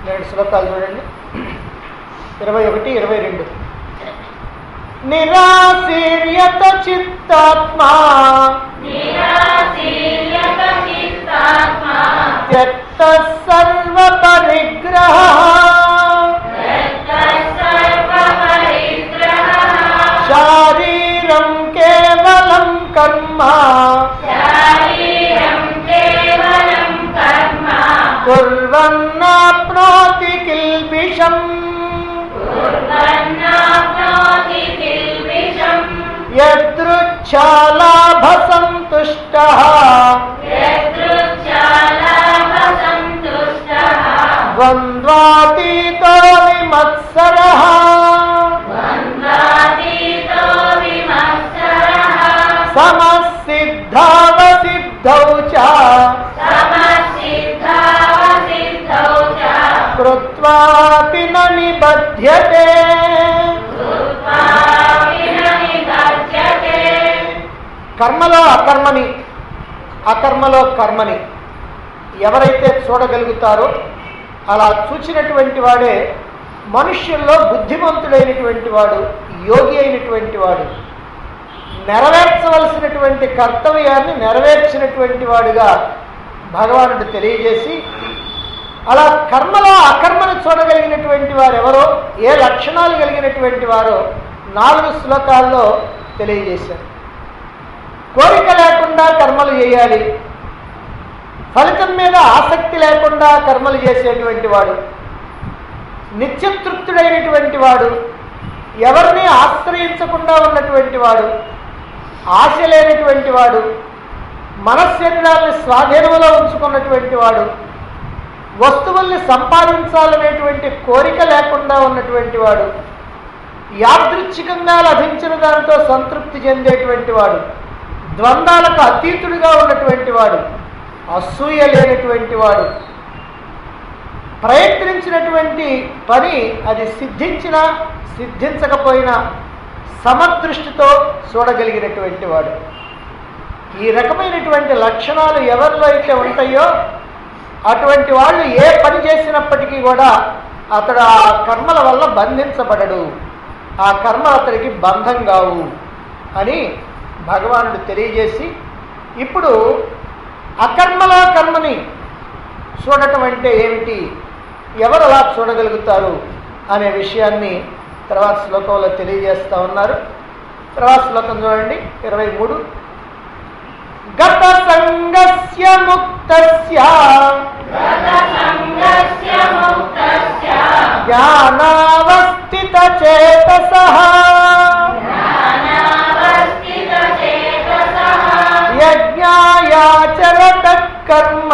రెండు శ్లోకాలు చూడండి ఇరవై ఒకటి ఇరవై రెండు నిరాశీర్యత చిత్తాత్మా నిరాశీర్యత చిత్తాత్మా త్యక్త సర్వ పరిగ్రహ దత్త సర్వపరిగ్రహः శారీరం కేవలం కర్మ శారీరం కేవలం కర్మ కుర్వన్నాప్నోతి కిల్బిషం కుర్వన్నాప్నోతి కిల్బిషం యదృచ్ఛాలాభ సంతుష్ట యదృచ్ఛాలాభసంతుష్టः ద్వంద్వాతీతో విమత్సర ద్వంద్వాతీతో విమత్సరः సమసిద్ధావసిద్ధౌ చ సమసిద్ధావసిద్ధౌ చ కృత్వాపి న నిబధ్యతే కృత్వాపి న నిబధ్యతే. కర్మలో అకర్మని అకర్మలో కర్మని ఎవరైతే చూడగలుగుతారో అలా చూచినటువంటి వాడే మనుష్యుల్లో బుద్ధిమంతుడైనటువంటి వాడు యోగి అయినటువంటి వాడు నెరవేర్చవలసినటువంటి కర్తవ్యాన్ని నెరవేర్చినటువంటి వాడుగా భగవానుడు తెలియజేసి అలా కర్మలో అకర్మను చూడగలిగినటువంటి వారు ఎవరో ఏ లక్షణాలు కలిగినటువంటి వారో నాలుగు శ్లోకాల్లో తెలియజేశారు కోరిక లేకుండా కర్మలు చేయాలి ఫలితం మీద ఆసక్తి లేకుండా కర్మలు చేసేటువంటి వాడు నిత్యతృప్తుడైనటువంటి వాడు ఎవరిని ఆశ్రయించకుండా ఉన్నటువంటి వాడు ఆశ లేనటువంటి వాడు మనశ్శరీరాన్ని స్వాధీనంలో ఉంచుకున్నటువంటి వాడు వస్తువుల్ని సంపాదించాలనేటువంటి కోరిక లేకుండా ఉన్నటువంటి వాడు యాదృచ్ఛికంగా లభించిన దాంతో సంతృప్తి చెందేటువంటి వాడు ద్వంద్వాలకు అతీతుడిగా ఉన్నటువంటి వాడు అసూయ లేనటువంటి వాడు ప్రయత్నించినటువంటి పని అది సిద్ధించినా సిద్ధించకపోయినా సమదృష్టితో చూడగలిగినటువంటి వాడు ఈ రకమైనటువంటి లక్షణాలు ఎవరిలో అయితే ఉంటాయో అటువంటి వాళ్ళు ఏ పని చేసినప్పటికీ కూడా అతడు ఆ కర్మల వల్ల బంధించబడడు ఆ కర్మలు అతడికి బంధం కావు అని భగవానుడు తెలియజేసి ఇప్పుడు అకర్మలో కర్మని చూడటం అంటే ఏమిటి ఎవరు అలా చూడగలుగుతారు అనే విషయాన్ని తర్వాత శ్లోకంలో తెలియజేస్తా ఉన్నారు తర్వాత శ్లోకం చూడండి ఇరవై మూడు గత సంగస్య ముక్తస్య గతసంగస్య ముక్తస్య జ్ఞానావస్థిత చేతస జ్ఞానావస్థితచేతసః యజ్ఞాయాచరత కర్మ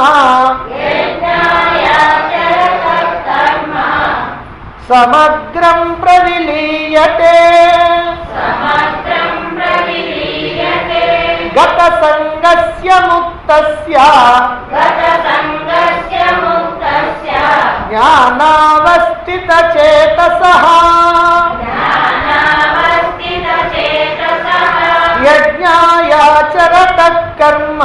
యజ్ఞాయాచరతః కర్మ సమగ్రం ప్రవిలీయతే సమగ్రం ప్రవిలీయతే గత సంగస్య ముక్తస్య గతసంగస్య ముక్తస్య జ్ఞానావస్థిత చేతస జ్ఞానావస్థితచేతసః యజ్ఞాయాచరత కర్మ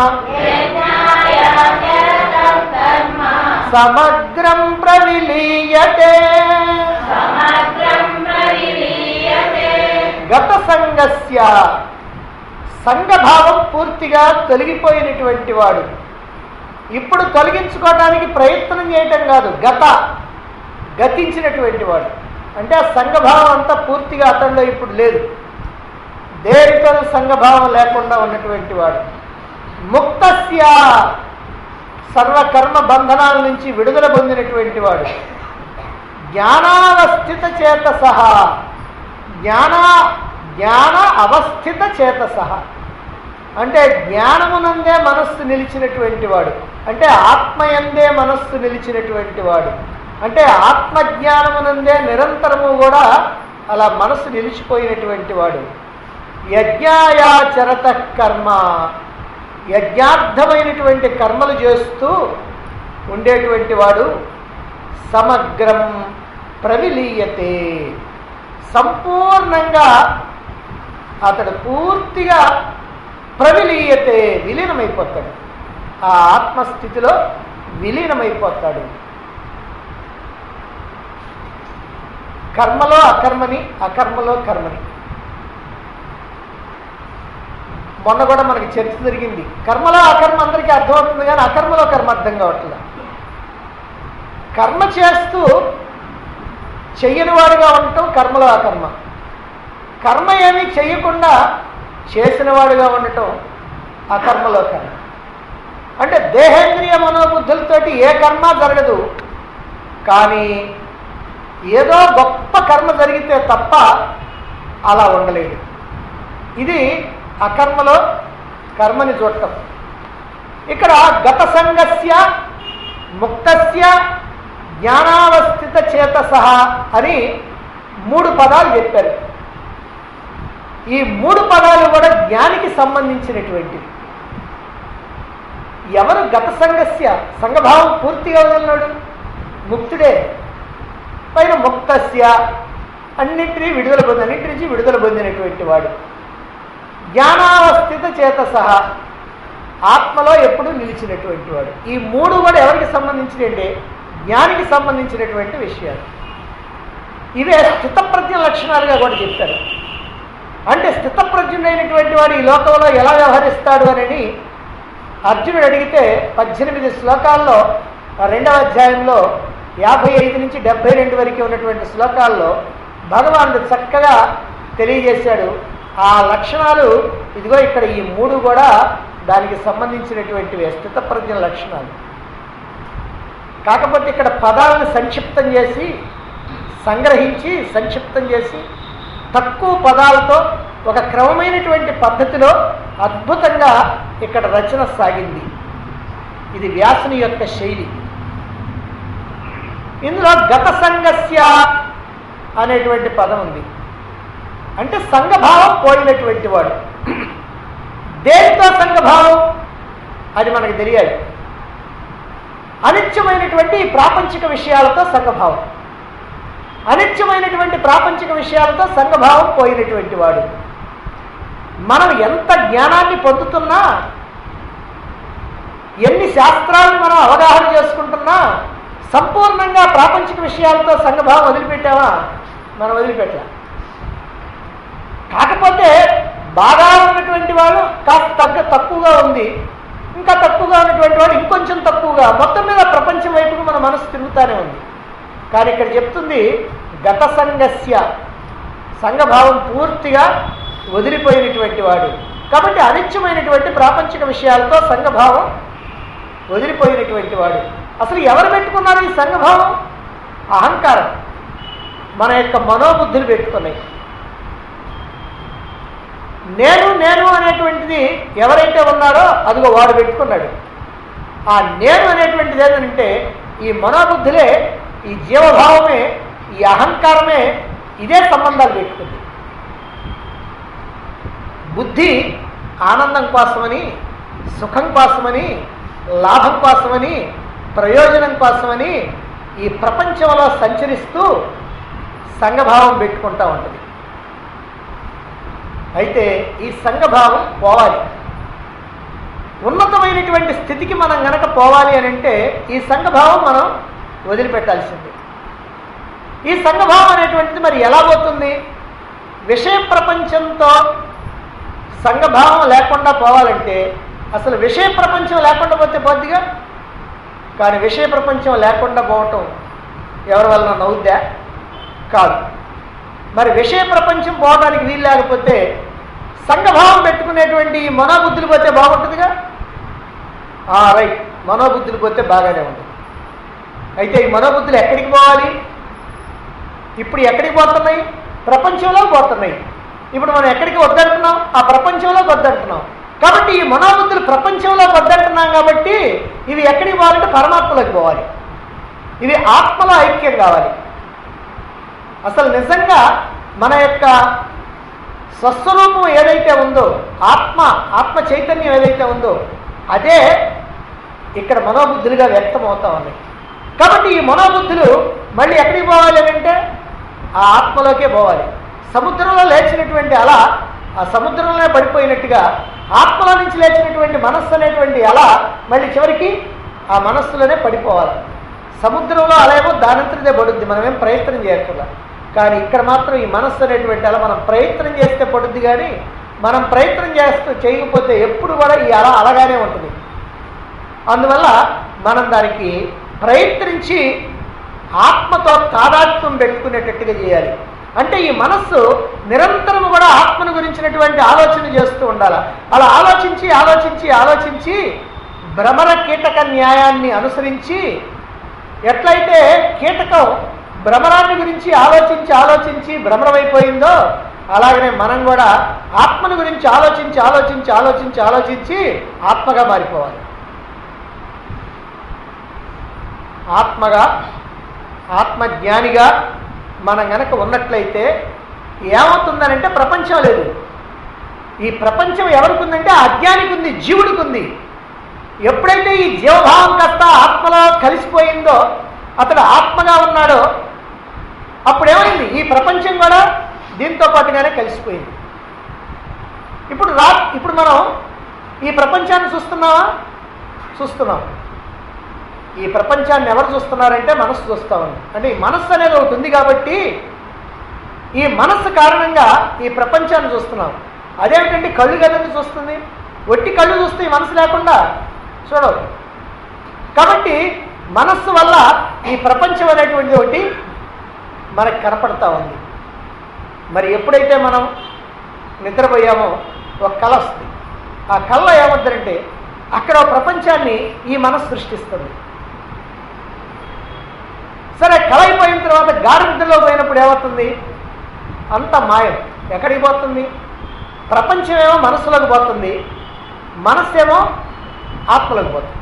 యజ్ఞాయాచరతః కర్మ సమగ్రం ప్రవిలీయతే సమగ్రం ప్రవిలీయతే గత సంగస్య సంఘభావం పూర్తిగా తొలగిపోయినటువంటి వాడు ఇప్పుడు తొలగించుకోవడానికి ప్రయత్నం చేయటం కాదు గత గతించినటువంటి వాడు అంటే ఆ సంఘభావం అంతా పూర్తిగా అతనిలో ఇప్పుడు లేదు దేనితో సంఘభావం లేకుండా ఉన్నటువంటి వాడు ముక్తస్య సర్వకర్మ బంధనాల నుంచి విడుదల పొందినటువంటి వాడు జ్ఞానావస్థిత చేత సహా జ్ఞాన జ్ఞాన అవస్థిత చేత సహా అంటే జ్ఞానమునందే మనస్సు నిలిచినటువంటి వాడు అంటే ఆత్మయందే మనస్సు నిలిచినటువంటి వాడు అంటే ఆత్మజ్ఞానమునందే నిరంతరము కూడా అలా మనస్సు నిలిచిపోయినటువంటి వాడు యజ్ఞాయాచరత కర్మ యజ్ఞార్థమైనటువంటి కర్మలు చేస్తూ ఉండేటువంటి వాడు సమగ్రం ప్రవిలీయతే సంపూర్ణంగా అతడు పూర్తిగా ప్రవిలీయతే విలీనమైపోతాడు ఆ ఆత్మస్థితిలో విలీనమైపోతాడు కర్మలో అకర్మని అకర్మలో కర్మని మొన్న కూడా మనకి చర్చ జరిగింది కర్మలో అకర్మ అందరికీ అర్థమవుతుంది కానీ అకర్మలో కర్మ అర్థం కావట్లేదు కర్మ చేస్తూ చెయ్యని వాడుగా ఉండటం కర్మలో అకర్మ కర్మ ఏమీ చెయ్యకుండా చేసిన వాడుగా ఉండటం అకర్మలో కర్మ అంటే దేహేంద్రియ మనోబుద్ధులతోటి ఏ కర్మ జరగదు కానీ ఏదో గొప్ప కర్మ జరిగితే తప్ప అలా ఉండలేడు ఇది అకర్మలో కర్మని చూడటం ఇక్కడ గత సంగస్య ముక్తస్య జ్ఞానావస్థిత చేతస అని మూడు పదాలు చెప్పారు ఈ మూడు పదాలు కూడా జ్ఞానికి సంబంధించినటువంటివి ఎవరు గత సంగస్య సంఘభావం పూర్తిగా ఉన్నాడు ముక్తుడే పైన ముక్తస్య అన్నింటినీ విడుదల పొంది అన్నింటి నుంచి విడుదల పొందినటువంటి వాడు జ్ఞానావస్థిత చేత సహా ఆత్మలో ఎప్పుడూ నిలిచినటువంటి వాడు ఈ మూడు కూడా ఎవరికి సంబంధించినంటే జ్ఞానికి సంబంధించినటువంటి విషయాలు ఇవే స్థితప్రజ్ఞ లక్షణాలుగా కూడా చెప్పారు అంటే స్థితప్రజ్ఞుడైనటువంటి వాడు ఈ లోకంలో ఎలా వ్యవహరిస్తాడు అని అర్జునుడు అడిగితే పద్దెనిమిది శ్లోకాల్లో ఆ రెండవ అధ్యాయంలో యాభై ఐదు నుంచి డెబ్బై రెండు వరకు ఉన్నటువంటి శ్లోకాల్లో భగవానుడు చక్కగా తెలియజేశాడు ఆ లక్షణాలు ఇదిగో ఇక్కడ ఈ మూడు కూడా దానికి సంబంధించినటువంటివి స్థితప్రజ్ఞ లక్షణాలు కాకపోతే ఇక్కడ పదాలను సంక్షిప్తం చేసి సంగ్రహించి సంక్షిప్తం చేసి తక్కువ పదాలతో ఒక క్రమమైనటువంటి పద్ధతిలో అద్భుతంగా ఇక్కడ రచన సాగింది ఇది వ్యాసుని యొక్క శైలి ఇందులో గత సంగస్య అనేటువంటి పదం ఉంది అంటే సంఘభావం పోయినటువంటి వాడు దేనితో సంఘభావం అది మనకు తెలియాలి అనిత్యమైనటువంటి ఈ ప్రాపంచిక విషయాలతో సంఘభావం అనిత్యమైనటువంటి ప్రాపంచిక విషయాలతో సంఘభావం పోయినటువంటి వాడు మనం ఎంత జ్ఞానాన్ని పొందుతున్నా ఎన్ని శాస్త్రాలను మనం అవగాహన చేసుకుంటున్నా సంపూర్ణంగా ప్రాపంచిక విషయాలతో సంఘభావం వదిలిపెట్టావా మనం వదిలిపెట్టా కాకపోతే బాగా ఉన్నటువంటి వాడు కాస్త తగ్గ తక్కువగా ఉంది ఇంకా తక్కువగా ఉన్నటువంటి వాడు ఇంకొంచెం తక్కువగా మొత్తం మీద ప్రపంచం వైపుకు మన మనసు తిరుగుతూనే ఉంది కానీ ఇక్కడ చెప్తుంది గత సంగస్య సంఘభావం పూర్తిగా వదిలిపోయినటువంటి వాడు కాబట్టి అనిత్యమైనటువంటి ప్రాపంచిక విషయాలతో సంఘభావం వదిలిపోయినటువంటి వాడు అసలు ఎవరు పెట్టుకున్నారు ఈ సంఘభావం అహంకారం మన యొక్క మనోబుద్ధులు పెట్టుకున్నాయి నేను నేను అనేటువంటిది ఎవరైతే ఉన్నారో అదిగో వాడు పెట్టుకున్నాడు ఆ నేను అనేటువంటిది ఏంటంటే ఈ మనోబుద్ధులే ఈ జీవభావమే ఈ అహంకారమే ఇదే సంబంధాలు పెట్టుకుంది బుద్ధి ఆనందం కోసమని సుఖం కోసమని లాభం కోసమని ప్రయోజనం కోసమని ఈ ప్రపంచంలో సంచరిస్తూ సంఘభావం పెట్టుకుంటా ఉంటుంది అయితే ఈ సంఘభావం పోవాలి ఉన్నతమైనటువంటి స్థితికి మనం గనక పోవాలి అని అంటే ఈ సంఘభావం మనం వదిలిపెట్టాల్సింది ఈ సంఘభావం అనేటువంటిది మరి ఎలా పోతుంది విషయ ప్రపంచంతో సంఘభావం లేకుండా పోవాలంటే అసలు విషయ ప్రపంచం లేకుండా పోతే పోద్దిగా కానీ విషయ ప్రపంచం లేకుండా పోవటం ఎవరి వలన నవ్వుద్దా కాదు మరి విషయ ప్రపంచం పోవడానికి వీలు లేకపోతే సంఘభావం పెట్టుకునేటువంటి ఈ మనోబుద్ధులు పోతే బాగుంటుందిగా ఆ, రైట్ మనోబుద్ధులు పోతే బాగానే ఉంటుంది అయితే ఈ మనోబుద్ధులు ఎక్కడికి పోవాలి ఇప్పుడు ఎక్కడికి పోతున్నాయి ప్రపంచంలో పోతున్నాయి ఇప్పుడు మనం ఎక్కడికి వద్దంటున్నాం ఆ ప్రపంచంలో వద్దంటున్నాం కాబట్టి ఈ మనోబుద్ధులు ప్రపంచంలో వద్దంటున్నాం కాబట్టి ఇవి ఎక్కడికి పోవాలంటే పరమాత్మలోకి పోవాలి ఇవి ఆత్మలో ఐక్యం కావాలి అసలు నిజంగా మన యొక్క స్వస్వరూపం ఏదైతే ఉందో ఆత్మ ఆత్మ చైతన్యం ఏదైతే ఉందో అదే ఇక్కడ మనోబుద్ధులుగా వ్యక్తం అవుతా ఉన్నాయి కాబట్టి ఈ మనోబుద్ధులు మళ్ళీ ఎక్కడికి పోవాలి అని అంటే ఆ ఆత్మలోకే పోవాలి సముద్రంలో లేచినటువంటి అల ఆ సముద్రంలో పడిపోయినట్టుగా ఆత్మలో నుంచి లేచినటువంటి మనస్సు అనేటువంటి అల మళ్ళీ చివరికి ఆ మనస్సులోనే పడిపోవాలి సముద్రంలో అలా ఏమో దానంతటిదే పడుద్ది మనమేం ప్రయత్నం చేయకుండా కానీ ఇక్కడ మాత్రం ఈ మనస్సు అనేటువంటి అలా మనం ప్రయత్నం చేస్తే పడుద్ది కానీ మనం ప్రయత్నం చేస్తూ చేయకపోతే ఎప్పుడు కూడా ఈ అల అలాగానే ఉంటుంది అందువల్ల మనం దానికి ప్రయత్నించి ఆత్మతో తాదాత్మ్యం పెట్టుకునేటట్టుగా చేయాలి అంటే ఈ మనస్సు నిరంతరం కూడా ఆత్మను గురించినటువంటి ఆలోచన చేస్తూ ఉండాలి అలా ఆలోచించి ఆలోచించి ఆలోచించి భ్రమర కీటక న్యాయాన్ని అనుసరించి ఎట్లయితే కీటకం భ్రమరాన్ని గురించి ఆలోచించి ఆలోచించి భ్రమరమైపోయిందో అలాగనే మనం కూడా ఆత్మను గురించి ఆలోచించి ఆలోచించి ఆలోచించి ఆలోచించి ఆత్మగా మారిపోవాలి ఆత్మగా ఆత్మజ్ఞానిగా మనం గనక ఉన్నట్లయితే ఏమవుతుందనంటే ప్రపంచం లేదు ఈ ప్రపంచం ఎవరికి ఉందంటే అజ్ఞానికి ఉంది జీవుడికి ఉంది ఎప్పుడైతే ఈ జీవభావం కాస్త ఆత్మలో కలిసిపోయిందో అతడు ఆత్మగా ఉన్నాడో అప్పుడు ఏమైంది ఈ ప్రపంచం కూడా దీంతో పాటుగానే కలిసిపోయింది ఇప్పుడు రా ఇప్పుడు మనం ఈ ప్రపంచాన్ని చూస్తున్నావా చూస్తున్నాం ఈ ప్రపంచాన్ని ఎవరు చూస్తున్నారంటే మనస్సు చూస్తా ఉంది అంటే ఈ మనస్సు అనేది ఒకటి ఉంది కాబట్టి ఈ మనస్సు కారణంగా ఈ ప్రపంచాన్ని చూస్తున్నాం అదేమిటంటే కళ్ళు కదండి చూస్తుంది ఒట్టి కళ్ళు చూస్తే ఈ మనసు లేకుండా చూడవు కాబట్టి మనస్సు వల్ల ఈ ప్రపంచం అనేటువంటిది ఒకటి మనకు కనపడతా ఉంది మరి ఎప్పుడైతే మనం నిద్రపోయామో ఒక కళ వస్తుంది ఆ కళలో ఏమవుతుందంటే అక్కడ ఒక ప్రపంచాన్ని ఈ మనస్సు సృష్టిస్తుంది సరే కళ అయిపోయిన తర్వాత గాఢనిద్రలో పోయినప్పుడు ఏమవుతుంది అంత మాయం ఎక్కడికి పోతుంది ప్రపంచమేమో మనస్సులోకి పోతుంది మనస్సేమో ఆత్మలోకి పోతుంది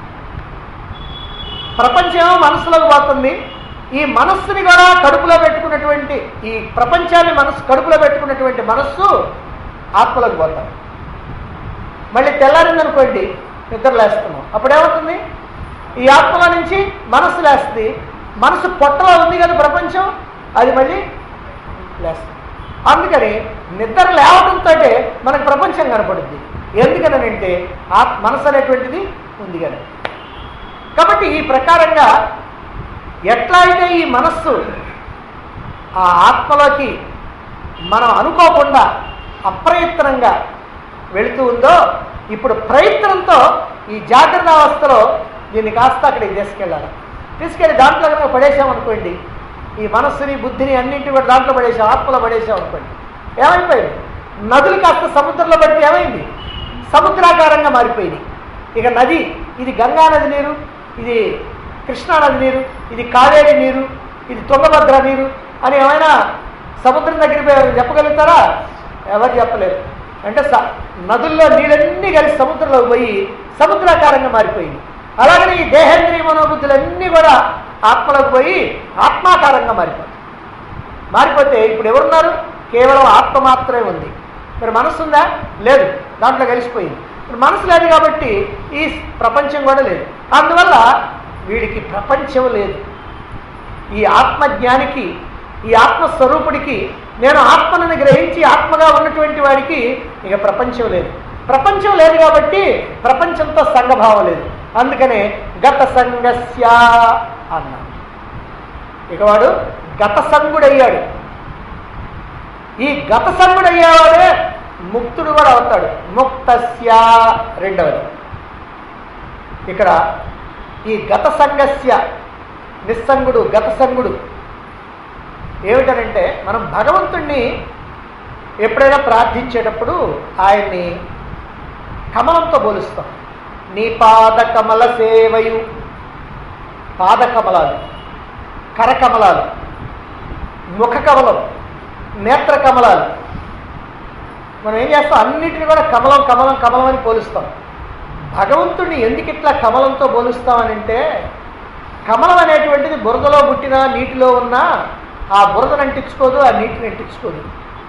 ప్రపంచమేమో మనస్సులోకి పోతుంది ఈ మనస్సుని కూడా కడుపులో పెట్టుకున్నటువంటి ఈ ప్రపంచాన్ని మనస్సు కడుపులో పెట్టుకున్నటువంటి మనస్సు ఆత్మలోకి పోతాం మళ్ళీ తెల్లారిందనుకోండి నిద్ర లేస్తున్నాం అప్పుడు ఏమవుతుంది ఈ ఆత్మలో నుంచి మనస్సు లేస్తుంది మనసు పొట్టలో ఉంది కదా ప్రపంచం అది మళ్ళీ లేస్తుంది అందుకని నిద్ర లేవడంతో మనకు ప్రపంచం కనపడుద్ది ఎందుకనంటే ఆ మనసు అనేటువంటిది ఉంది కదా కాబట్టి ఈ ప్రకారంగా ఎట్లా అయితే ఈ మనస్సు ఆ ఆత్మలోకి మనం అనుకోకుండా అప్రయత్నంగా వెళుతూ ఉందో ఇప్పుడు ప్రయత్నంతో ఈ జాగ్రత్త అవస్థలో దీన్ని కాస్త అక్కడికి తీసుకెళ్ళాలి తీసుకెళ్ళి దాంట్లో కనుక పడేసామనుకోండి ఈ మనస్సుని బుద్ధిని అన్నింటి కూడా దాంట్లో పడేసాం ఆత్మలో పడేసాం అనుకోండి ఏమైపోయింది నదులు కాస్త సముద్రంలో పడితే ఏమైంది సముద్రాకారంగా మారిపోయినాయి ఇక నది ఇది గంగా నది నీరు ఇది కృష్ణా నది నీరు ఇది కావేరి నీరు ఇది తుంగభద్ర నీరు అని ఏమైనా సముద్రం దగ్గరికి పోయి ఎవరు చెప్పగలుగుతారా ఎవరు చెప్పలేరు అంటే స నదుల్లో నీళ్ళన్నీ కలిసి సముద్రంలో పోయి సముద్రాకారంగా మారిపోయింది అలాగనే ఈ దేహేంద్రియ మనోబుద్ధులన్నీ కూడా ఆత్మలోకి పోయి ఆత్మాకారంగా మారిపోతాయి మారిపోతే ఇప్పుడు ఎవరున్నారు కేవలం ఆత్మ మాత్రమే ఉంది మరి మనసు ఉందా లేదు దాంట్లో కలిసిపోయింది ఇప్పుడు మనసు లేదు కాబట్టి ఈ ప్రపంచం కూడా లేదు అందువల్ల వీడికి ప్రపంచం లేదు ఈ ఆత్మజ్ఞానికి ఈ ఆత్మస్వరూపుడికి నేను ఆత్మను గ్రహించి ఆత్మగా ఉన్నటువంటి వాడికి ఇక ప్రపంచం లేదు ప్రపంచం లేదు కాబట్టి ప్రపంచంతో సంఘభావం లేదు అందుకనే గత సంగస్య అన్నా ఇక వాడు గత సంగుడయ్యాడు ఈ గత సంగుడయ్యేవాడే ముక్తుడు కూడా అవుతాడు ముక్తస్య రెండవది ఇక్కడ ఈ గత సంగస్య నిస్సంగుడు గత సంగుడు ఏమిటనంటే మనం భగవంతుణ్ణి ఎప్పుడైనా ప్రార్థించేటప్పుడు ఆయన్ని కమలంతో పోలుస్తాం నీ పాద కమల సేవయు పాదకమలాలు కరకమలాలు ముఖ కమలం నేత్ర కమలాలు మనం ఏం చేస్తాం అన్నిటిని కూడా కమలం కమలం కమలం అని పోలుస్తాం భగవంతుడిని ఎందుకు ఇట్లా కమలంతో పోలుస్తామనంటే కమలం అనేటువంటిది బురదలో పుట్టిన నీటిలో ఉన్న ఆ బురదను అంటించుకోదు ఆ నీటిని అంటించుకోదు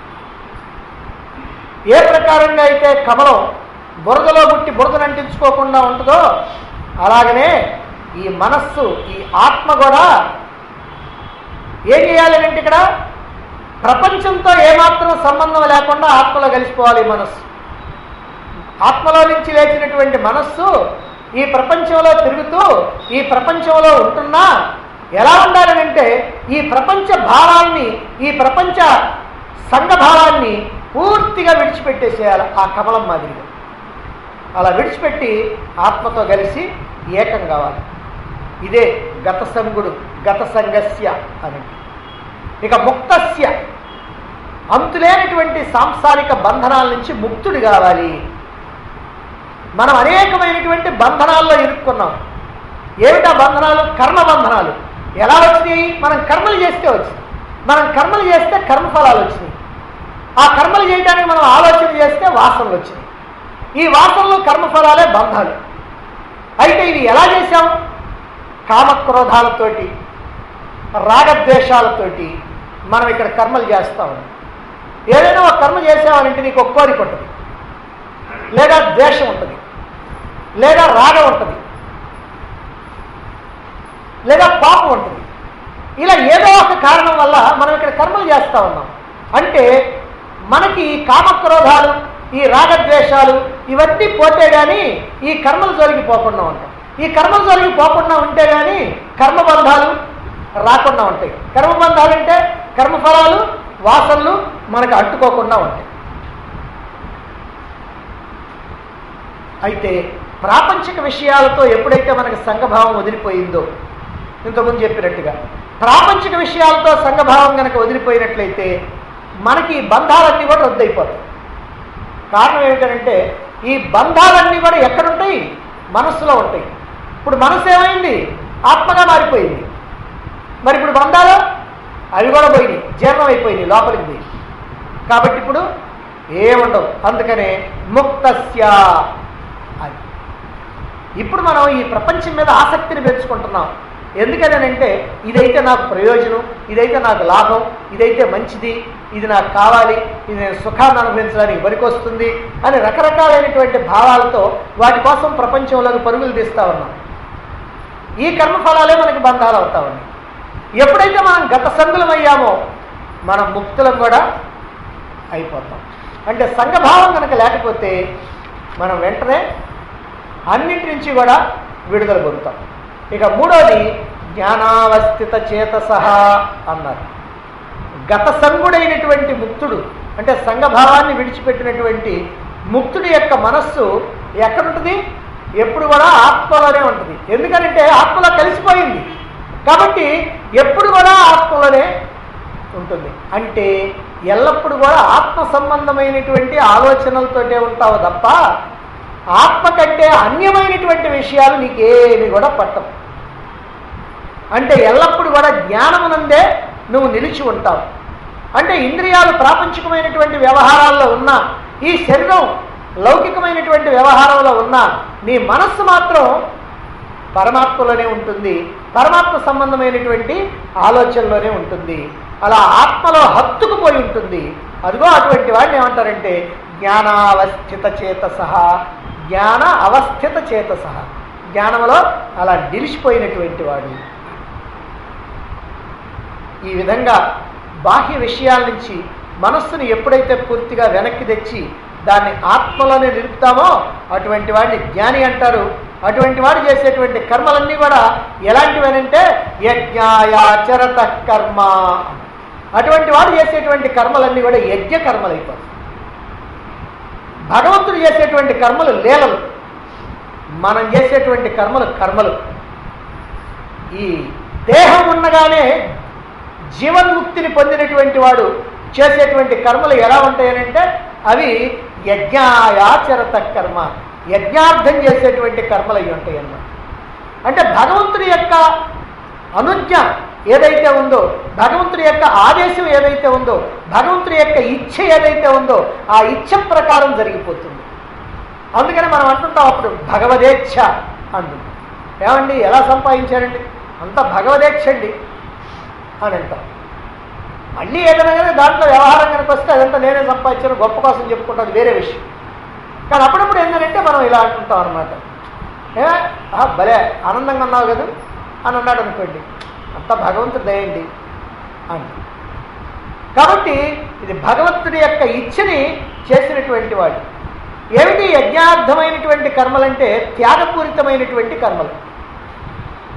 ఏ ప్రకారంగా అయితే కమలం బురదలో పుట్టి బురదను అంటించుకోకుండా ఉంటుందో అలాగనే ఈ మనస్సు ఈ ఆత్మ కూడా ఏం చేయాలి అంటే ఇక్కడ ప్రపంచంతో ఏమాత్రం సంబంధం లేకుండా ఆత్మలో కలిసిపోవాలి ఈ మనస్సు ఆత్మలో నుంచి లేచినటువంటి మనస్సు ఈ ప్రపంచంలో తిరుగుతూ ఈ ప్రపంచంలో ఉంటున్నా ఎలా ఉండాలనంటే ఈ ప్రపంచ భావాల్ని ఈ ప్రపంచ సంఘభావాన్ని పూర్తిగా విడిచిపెట్టేసేయాలి ఆ కమలం మాదిరిగా అలా విడిచిపెట్టి ఆత్మతో కలిసి ఏకం కావాలి ఇదే గత సంగుడు గత సంగస్య అని ఇక ముక్తస్య అంతులేనటువంటి సాంసారిక బంధనాల నుంచి ముక్తుడు కావాలి మనం అనేకమైనటువంటి బంధనాల్లో ఇరుక్కున్నాం ఏమిటా బంధనాలు కర్మ బంధనాలు ఎలా వచ్చినాయి మనం కర్మలు చేస్తే వచ్చింది మనం కర్మలు చేస్తే కర్మఫలాలు వచ్చినాయి ఆ కర్మలు చేయడానికి మనం ఆలోచన చేస్తే వాసనలు వచ్చినాయి ఈ వాసనలు కర్మఫలాలే బంధాలు అయితే ఇవి ఎలా చేశాం కామక్రోధాలతోటి రాగద్వేషాలతోటి మనం ఇక్కడ కర్మలు చేస్తా ఉన్నాం ఏదైనా ఒక కర్మ చేసామనంటే నీకు ఒక కోరిక ఉంటుంది లేదా ద్వేషం ఉంటుంది లేదా రాగం ఉంటుంది లేదా పాపం ఉంటుంది ఇలా ఏదో ఒక కారణం వల్ల మనం ఇక్కడ కర్మలు చేస్తూ ఉన్నాం అంటే మనకి ఈ కామక్రోధాలు ఈ రాగద్వేషాలు ఇవన్నీ పోతే కానీ ఈ కర్మలు జరిగిపోకుండా ఉంటాం ఈ కర్మలు జరిగిపోకుండా ఉంటే కానీ కర్మబంధాలు రాకుండా ఉంటాయి కర్మబంధాలు అంటే కర్మఫలాలు వాసనలు మనకు అంటుకోకుండా ఉంటాయి అయితే ప్రాపంచిక విషయాలతో ఎప్పుడైతే మనకి సంఘభావం వదిలిపోయిందో ఇంతకుముందు చెప్పినట్టుగా ప్రాపంచిక విషయాలతో సంఘభావం కనుక వదిలిపోయినట్లయితే మనకి ఈ బంధాలన్నీ కూడా రద్దయిపోతాయి కారణం ఏమిటంటే ఈ బంధాలన్నీ కూడా ఎక్కడుంటాయి మనస్సులో ఉంటాయి ఇప్పుడు మనసు ఏమైంది ఆత్మగా మారిపోయింది మరి ఇప్పుడు బంధాలు అవి కూడా పోయినాయి జీర్ణం అయిపోయినాయి లోపలికి పోయి కాబట్టి ఇప్పుడు ఏముండవు అందుకనే ముక్తస్య అని ఇప్పుడు మనం ఈ ప్రపంచం మీద ఆసక్తిని పెంచుకుంటున్నాం ఎందుకనంటే ఇదైతే నాకు ప్రయోజనం ఇదైతే నాకు లాభం ఇదైతే మంచిది ఇది నాకు కావాలి ఇది నేను సుఖాన్ని అనుభవించడానికి పనికొస్తుంది అని రకరకాలైనటువంటి భావాలతో వాటి కోసం ప్రపంచంలోకి పరుగులు తీస్తూ ఉన్నాం ఈ కర్మఫలాలే మనకి బంధాలు అవుతా ఉన్నాయి ఎప్పుడైతే మనం గత సంగులం అయ్యామో మనం ముక్తులం కూడా అయిపోతాం అంటే సంఘభావం కనుక లేకపోతే మనం వెంటనే అన్నింటి నుంచి కూడా విడుదల పొందుతాం ఇక మూడోది జ్ఞానావస్థిత చేతస అన్నారు గత సంగుడైనటువంటి ముక్తుడు అంటే సంఘభావాన్ని విడిచిపెట్టినటువంటి ముక్తుడి యొక్క మనస్సు ఎక్కడుంటుంది ఎప్పుడు కూడా ఆత్మలోనే ఉంటుంది ఎందుకంటే ఆత్మలో కలిసిపోయింది కాబట్టి ఎప్పుడు కూడా ఆత్మలోనే ఉంటుంది అంటే ఎల్లప్పుడు కూడా ఆత్మ సంబంధమైనటువంటి ఆలోచనలతోటే ఉంటావు తప్ప ఆత్మ కంటే అన్యమైనటువంటి విషయాలు నీకేమి కూడా పట్టవు అంటే ఎల్లప్పుడు కూడా జ్ఞానమునందే నువ్వు నిలిచి ఉంటావు అంటే ఇంద్రియాలు ప్రాపంచికమైనటువంటి వ్యవహారాల్లో ఉన్నా ఈ శరీరం లౌకికమైనటువంటి వ్యవహారంలో ఉన్నా నీ మనస్సు మాత్రం పరమాత్మలోనే ఉంటుంది పరమాత్మ సంబంధమైనటువంటి ఆలోచనలోనే ఉంటుంది అలా ఆత్మలో హత్తుకుపోయి ఉంటుంది అదిగో అటువంటి వాడిని ఏమంటారంటే జ్ఞానావస్థిత చేత సహా జ్ఞాన అవస్థిత చేత సహా జ్ఞానంలో అలా నిలిచిపోయినటువంటి వాడు ఈ విధంగా బాహ్య విషయాల నుంచి మనస్సును ఎప్పుడైతే పూర్తిగా వెనక్కి తెచ్చి దాన్ని ఆత్మలోనే నిలుపుతామో అటువంటి వాడిని జ్ఞాని అంటారు అటువంటి వాడు చేసేటువంటి కర్మలన్నీ కూడా ఎలాంటివనంటే యజ్ఞాయాచరత కర్మ అటువంటి వాడు చేసేటువంటి కర్మలన్నీ కూడా యజ్ఞ కర్మలు అయిపోతాయి భగవంతుడు చేసేటువంటి కర్మలు లీలలు మనం చేసేటువంటి కర్మలు కర్మలు ఈ దేహం ఉండగానే జీవన్ముక్తిని పొందినటువంటి వాడు చేసేటువంటి కర్మలు ఎలా ఉంటాయనంటే అవి యజ్ఞాయాచరత కర్మ యజ్ఞార్థం చేసేటువంటి కర్మలు అవి ఉంటాయి అన్నమాట అంటే భగవంతుడి యొక్క అనుజ్ఞ ఏదైతే ఉందో భగవంతుడి యొక్క ఆదేశం ఏదైతే ఉందో భగవంతుడి యొక్క ఇచ్ఛ ఏదైతే ఉందో ఆ ఇచ్ఛ ప్రకారం జరిగిపోతుంది అందుకని మనం అంటుంటాం అప్పుడు భగవదేచ్ఛ అంటుంది ఏమండి ఎలా సంపాదించారండి అంత భగవదేచ్ఛ అండి అని అంటాం మళ్ళీ ఏదైనా కానీ దాంట్లో వ్యవహారం కనుక వస్తే అదంతా నేనే సంపాదించాను గొప్ప కోసం చెప్పుకుంటాను వేరే విషయం కానీ అప్పుడప్పుడు ఏంటంటే మనం ఇలా అంటుంటాం అనమాట ఏ ఆహా, భలే ఆనందంగా ఉన్నావు కదా అని అన్నాడు అనుకోండి అంత భగవంతుడు దయండి అని కాబట్టి ఇది భగవంతుడి యొక్క ఇచ్చని చేసినటువంటి వాడు ఏమిటి యజ్ఞార్థమైనటువంటి కర్మలంటే త్యాగపూరితమైనటువంటి కర్మలు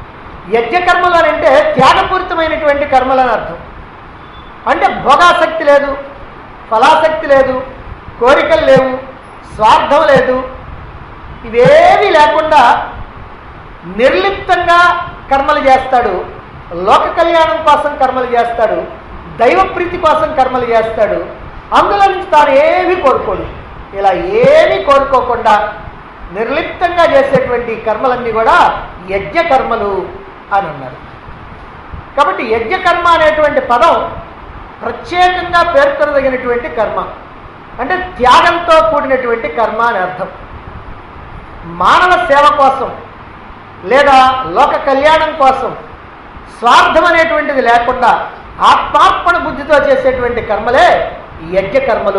యజ్ఞకర్మలు అని అంటే త్యాగపూరితమైనటువంటి కర్మలు అని అర్థం అంటే భోగాసక్తి లేదు ఫలాసక్తి లేదు కోరికలు లేవు స్వార్థం లేదు ఇవేమీ లేకుండా నిర్లిప్తంగా కర్మలు చేస్తాడు లోక కళ్యాణం కోసం కర్మలు చేస్తాడు దైవ ప్రీతి కోసం కర్మలు చేస్తాడు అందులో నుంచి తాను ఏమీ కోరుకోడు ఇలా ఏమీ కోరుకోకుండా నిర్లిప్తంగా చేసేటువంటి కర్మలన్నీ కూడా యజ్ఞ కర్మలు అని అన్నారు కాబట్టి యజ్ఞకర్మ అనేటువంటి పదం ప్రత్యేకంగా పేర్కొనదగినటువంటి కర్మ అంటే త్యాగంతో కూడినటువంటి కర్మ అని అర్థం మానవ సేవ కోసం లేదా లోక కళ్యాణం కోసం స్వార్థం అనేటువంటిది లేకుండా ఆత్మార్పణ బుద్ధితో చేసేటువంటి కర్మలే ఈ యజ్ఞ కర్మలు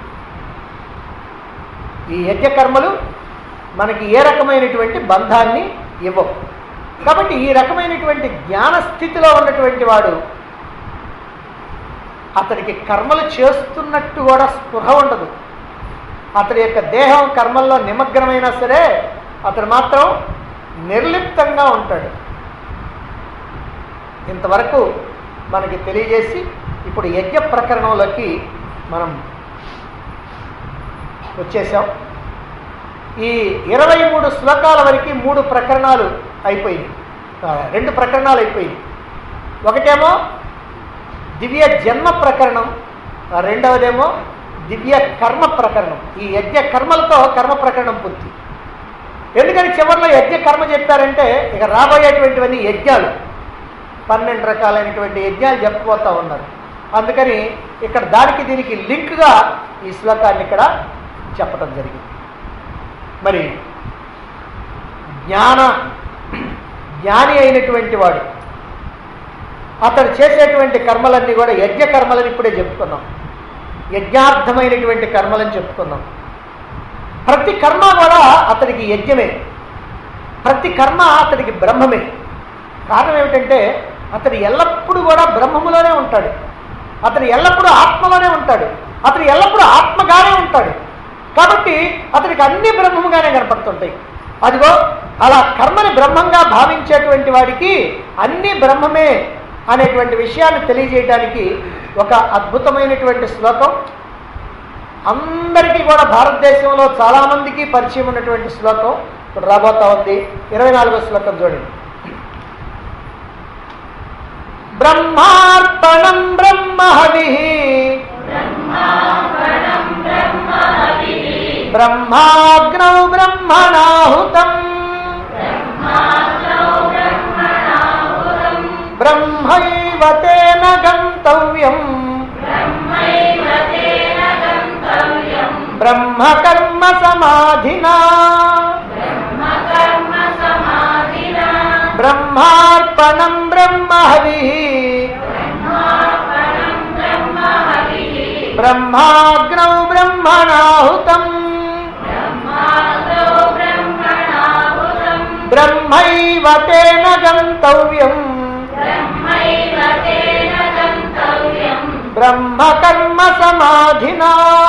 ఈ యజ్ఞ కర్మలు మనకి ఏ రకమైనటువంటి బంధాన్ని ఇవ్వవు కాబట్టి ఈ రకమైనటువంటి జ్ఞాన స్థితిలో ఉన్నటువంటి వాడు అతడికి కర్మలు చేస్తున్నట్టు కూడా స్పృహ ఉండదు అతడి యొక్క దేహం కర్మల్లో నిమగ్నమైనా సరే అతడు మాత్రం నిర్లిప్తంగా ఉంటాడు ఇంతవరకు మనకి తెలియజేసి ఇప్పుడు యజ్ఞ ప్రకరణంలోకి మనం వచ్చేసాం ఈ ఇరవై మూడు శ్లోకాల వరకు మూడు ప్రకరణాలు అయిపోయినాయి ఆ, రెండు ప్రకరణాలు అయిపోయినాయి ఒకటేమో దివ్య జన్మ ప్రకరణం ఆ, రెండవదేమో దివ్య కర్మ ప్రకరణం ఈ యజ్ఞ కర్మలతో కర్మ ప్రకరణం పూర్తి ఎందుకని చివరిలో యజ్ఞ కర్మ చెప్పారంటే ఇక రాబోయేటువంటివన్నీ యజ్ఞాలు పన్నెండు రకాలైనటువంటి యజ్ఞాలు చెప్పబోతా ఉన్నారు అందుకని ఇక్కడ దానికి దీనికి లింక్గా ఈ శ్లోకాన్ని ఇక్కడ చెప్పడం జరిగింది మరి జ్ఞాన జ్ఞాని అయినటువంటి వాడు అతడు చేసేటువంటి కర్మలన్నీ కూడా యజ్ఞ కర్మలని ఇప్పుడే చెప్పుకున్నాం యజ్ఞార్థమైనటువంటి కర్మలని చెప్పుకున్నాం ప్రతి కర్మ కూడా అతడికి యజ్ఞమే ప్రతి కర్మ అతడికి బ్రహ్మమే కారణం ఏమిటంటే అతడు ఎల్లప్పుడూ కూడా బ్రహ్మములోనే ఉంటాడు అతడు ఎల్లప్పుడూ ఆత్మలోనే ఉంటాడు అతడు ఎల్లప్పుడూ ఆత్మగానే ఉంటాడు కాబట్టి అతడికి అన్ని బ్రహ్మముగానే కనపడుతుంటాయి అదిగో అలా కర్మని బ్రహ్మంగా భావించేటువంటి వాడికి అన్ని బ్రహ్మమే అనేటువంటి విషయాన్ని తెలియజేయడానికి ఒక అద్భుతమైనటువంటి శ్లోకం అందరికీ కూడా భారతదేశంలో చాలామందికి పరిచయం ఉన్నటువంటి శ్లోకం ఇప్పుడు రాబోతా ఉంది ఇరవై నాలుగో శ్లోకం చూడండి బ్రహ్మార్పణం బ్రహ్మహవి బ్రహ్మాగ్నౌ బ్రహ్మణాహుతం బ్రహ్మైవ తేన గంతవ్యం బ్రహ్మకర్మ సమాధినా బ్రహ్మార్పణం బ్రహ్మహవి బ్రహ్మాగ్నౌ బ్రహ్మణాహుతం బ్రహ్మైవ తేన గంతవ్యం బ్రహ్మకర్మ సమాధినా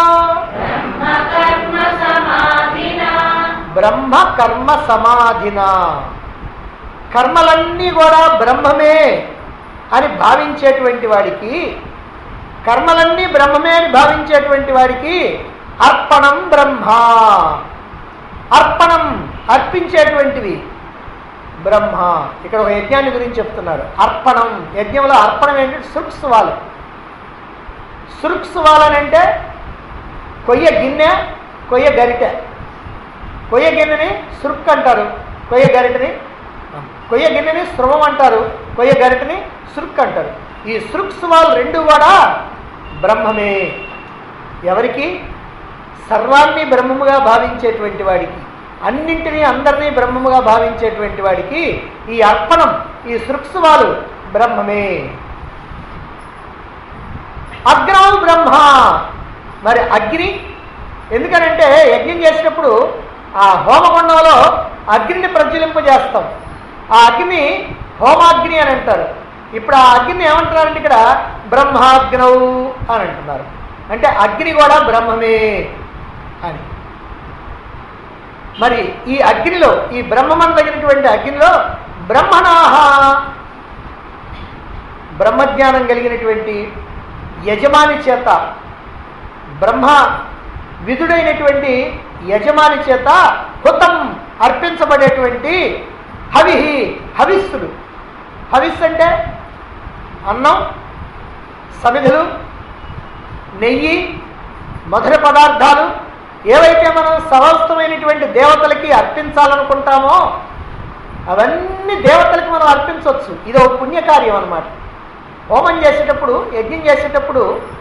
బ్రహ్మ కర్మ సమాధినా కర్మలన్నీ కూడా బ్రహ్మమే అని భావించేటువంటి వాడికి కర్మలన్నీ బ్రహ్మమే అని భావించేటువంటి వాడికి అర్పణం బ్రహ్మ అర్పణం అర్పించేటువంటివి బ్రహ్మ ఇక్కడ ఒక యజ్ఞాన్ని గురించి చెప్తున్నారు అర్పణం యజ్ఞంలో అర్పణం ఏంటంటే సురుక్సువాలు సురుక్సువాలు అని అంటే కొయ్య గిన్నె కొయ్య గరిటె కొయ్య గిన్నెని సురుక్ అంటారు కొయ్య గరిటెని కొయ్య గిన్నెని శృవం అంటారు కొయ్య గరిటెని సురుక్ అంటారు ఈ సురుక్సువాలు రెండు కూడా బ్రహ్మమే ఎవరికి సర్వాన్ని బ్రహ్మముగా భావించేటువంటి వాడికి అన్నింటినీ అందరినీ బ్రహ్మముగా భావించేటువంటి వాడికి ఈ అర్పణం ఈ సృక్సువాలు బ్రహ్మమే అగ్నౌ బ్రహ్మ మరి అగ్ని ఎందుకనంటే యజ్ఞం చేసినప్పుడు ఆ హోమగుండంలో అగ్నిని ప్రజ్వలింపజేస్తాం ఆ అగ్ని హోమాగ్ని అని అంటారు ఇప్పుడు ఆ అగ్ని ఏమంటున్నారంటే ఇక్కడ బ్రహ్మాగ్నౌ అని అంటున్నారు అంటే అగ్ని కూడా బ్రహ్మమే అని మరి ఈ అగ్నిలో ఈ బ్రహ్మమని తగినటువంటి అగ్నిలో బ్రహ్మణాహ బ్రహ్మజ్ఞానం కలిగినటువంటి యజమాని చేత బ్రహ్మ విధుడైనటువంటి యజమాని చేత హుతం అర్పించబడేటువంటి హవిహి హవిస్సులు హవిస్సు అంటే అన్నం సమిధులు నెయ్యి మధుర పదార్థాలు ఏవైతే మనం సమస్తమైనటువంటి దేవతలకి అర్పించాలనుకుంటామో అవన్నీ దేవతలకి మనం అర్పించవచ్చు ఇది ఒక పుణ్యకార్యం అన్నమాట హోమం చేసేటప్పుడు యజ్ఞం చేసేటప్పుడు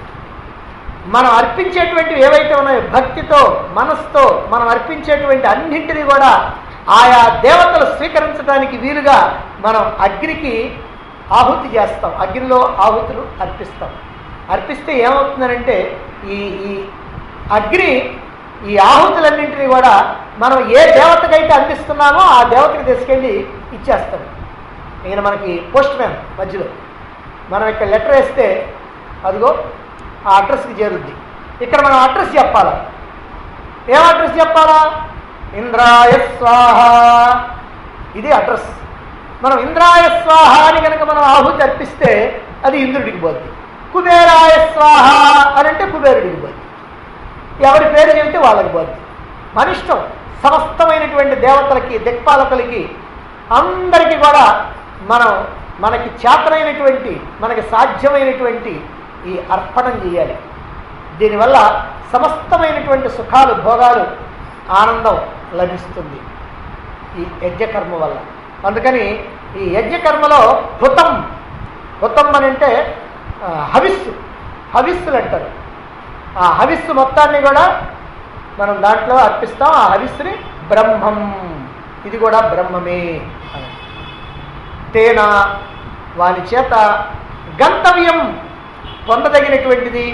మనం అర్పించేటువంటివి ఏవైతే ఉన్నాయో భక్తితో మనసుతో మనం అర్పించేటువంటి అన్నింటినీ కూడా ఆయా దేవతలు స్వీకరించడానికి వీలుగా మనం అగ్నికి ఆహుతి చేస్తాం అగ్నిలో ఆహుతులు అర్పిస్తాం అర్పిస్తే ఏమవుతుందనంటే ఈ ఈ అగ్ని ఈ ఆహుతులన్నింటినీ కూడా మనం ఏ దేవతకైతే అందిస్తున్నామో ఆ దేవతకి తీసుకెళ్ళి ఇచ్చేస్తాం ఈయన మనకి పోస్ట్ మ్యాన్ మధ్యలో మనం ఇక్కడ లెటర్ వేస్తే అదిగో ఆ అడ్రస్కి చేరుద్ది ఇక్కడ మనం అడ్రస్ చెప్పాలా ఏం అడ్రస్ చెప్పాలా ఇంద్రాయ స్వాహ ఇది అడ్రస్ మనం ఇంద్రాయ స్వాహ అని కనుక మనం ఆహుతి అర్పిస్తే అది ఇంద్రుడికి పోద్ది కుబేరాయ స్వాహ అని అంటే కుబేరుడికి పోద్ది ఎవరి పేరు చెబితే వాళ్ళకి పోద్ది మన ఇష్టం సమస్తమైనటువంటి దేవతలకి దిక్పాలకులకి అందరికీ కూడా మనం మనకి చేతనైనటువంటి మనకి సాధ్యమైనటువంటి ఈ అర్పణం చేయాలి దీనివల్ల సమస్తమైనటువంటి సుఖాలు భోగాలు ఆనందం లభిస్తుంది ఈ యజ్ఞకర్మ వల్ల అందుకని ఈ యజ్ఞకర్మలో హుతం హుతం అని అంటే ఆ, హవిస్సు హవిస్సులు అంటారు ఆ హవిస్సు మొత్తాన్ని కూడా మనం దాంట్లో అర్పిస్తాం ఆ హవిస్సుని బ్రహ్మం ఇది కూడా బ్రహ్మమే అని తేన వాని చేత గంతవ్యం పొందదగినటువంటిది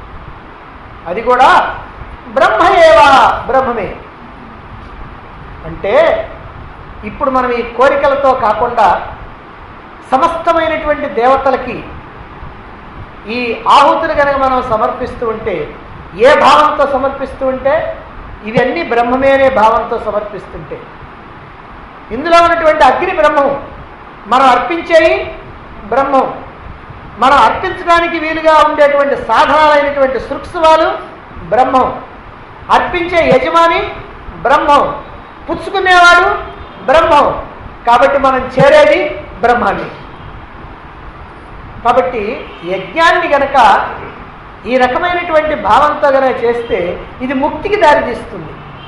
అది కూడా బ్రహ్మయేవా బ్రహ్మమే అంటే ఇప్పుడు మనం ఈ కోరికలతో కాకుండా సమస్తమైనటువంటి దేవతలకి ఈ ఆహుతులు కనుక మనం సమర్పిస్తూ ఉంటే ఏ భావంతో సమర్పిస్తూ ఉంటే ఇవన్నీ బ్రహ్మమే అనే భావంతో సమర్పిస్తుంటే ఇందులో ఉన్నటువంటి అగ్ని బ్రహ్మం మనం అర్పించేవి బ్రహ్మం మనం అర్పించడానికి వీలుగా ఉండేటువంటి సాధనాలైనటువంటి సృక్సువాలు బ్రహ్మం అర్పించే యజమాని బ్రహ్మం పుచ్చుకునేవాడు బ్రహ్మం కాబట్టి మనం చేరేది బ్రహ్మాన్ని కాబట్టి యజ్ఞాన్ని గనక ఈ రకమైనటువంటి భావంతో గనక చేస్తే ఇది ముక్తికి దారితీస్తుంది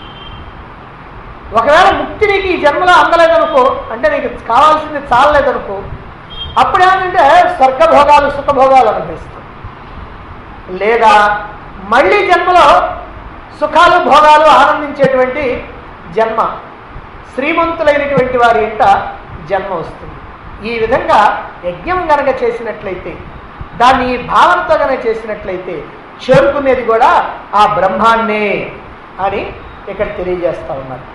ఒకవేళ ముక్తి నీకు ఈ జన్మలో అందలేదనుకో అంటే నీకు కావాల్సింది చాలలేదనుకో అప్పుడేమంటే స్వర్గభోగాలు సుఖభోగాలు అనిపిస్తాయి లేదా మళ్ళీ జన్మలో సుఖాలు భోగాలు ఆనందించేటువంటి జన్మ శ్రీమంతులైనటువంటి వారి ఇంట జన్మ వస్తుంది ఈ విధంగా యజ్ఞం గనక చేసినట్లయితే దాన్ని ఈ భావనతో గనక చేసినట్లయితే చేరుకునేది కూడా ఆ బ్రహ్మాన్నే అని ఇక్కడ తెలియజేస్తా ఉన్నారు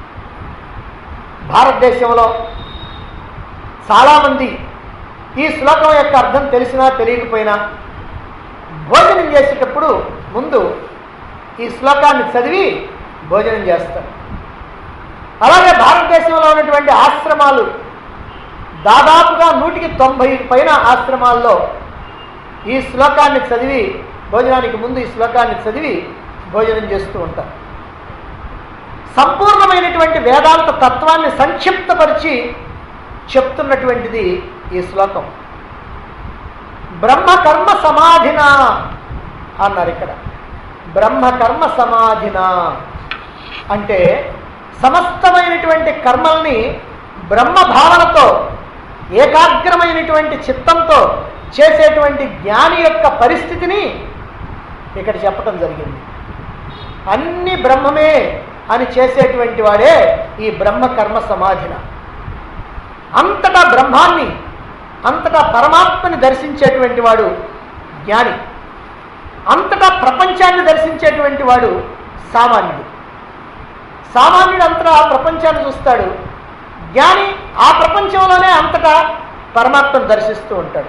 భారతదేశంలో చాలామంది ఈ శ్లోకం యొక్క అర్థం తెలిసినా తెలియకపోయినా భోజనం చేసేటప్పుడు ముందు ఈ శ్లోకాన్ని చదివి భోజనం చేస్తారు అలాగే భారతదేశంలో ఉన్నటువంటి ఆశ్రమాలు దాదాపుగా నూటికి తొంభై పైన ఆశ్రమాల్లో ఈ శ్లోకాన్ని చదివి భోజనానికి ముందు ఈ శ్లోకాన్ని చదివి భోజనం చేస్తూ ఉంటారు సంపూర్ణమైనటువంటి వేదాంత తత్వాన్ని సంక్షిప్తపరిచి చెప్తున్నటువంటిది ఈ శ్లోకం బ్రహ్మకర్మ సమాధిన అన్నారు ఇక్కడ బ్రహ్మకర్మ సమాధిన అంటే సమస్తమైనటువంటి కర్మల్ని బ్రహ్మ భావనతో ఏకాగ్రమైనటువంటి చిత్తంతో చేసేటువంటి జ్ఞాని యొక్క పరిస్థితిని ఇక్కడ చెప్పటం జరిగింది అన్ని బ్రహ్మమే అని చేసేటువంటి వాడే ఈ బ్రహ్మ కర్మ సమాధిన అంతటా బ్రహ్మాన్ని అంతటా పరమాత్మని దర్శించేటువంటి వాడు జ్ఞాని అంతటా ప్రపంచాన్ని దర్శించేటువంటి వాడు సామాన్యుడు సామాన్యుడు అంతటా ఆ ప్రపంచాన్ని చూస్తాడు జ్ఞాని ఆ ప్రపంచంలోనే అంతటా పరమాత్మను దర్శిస్తూ ఉంటాడు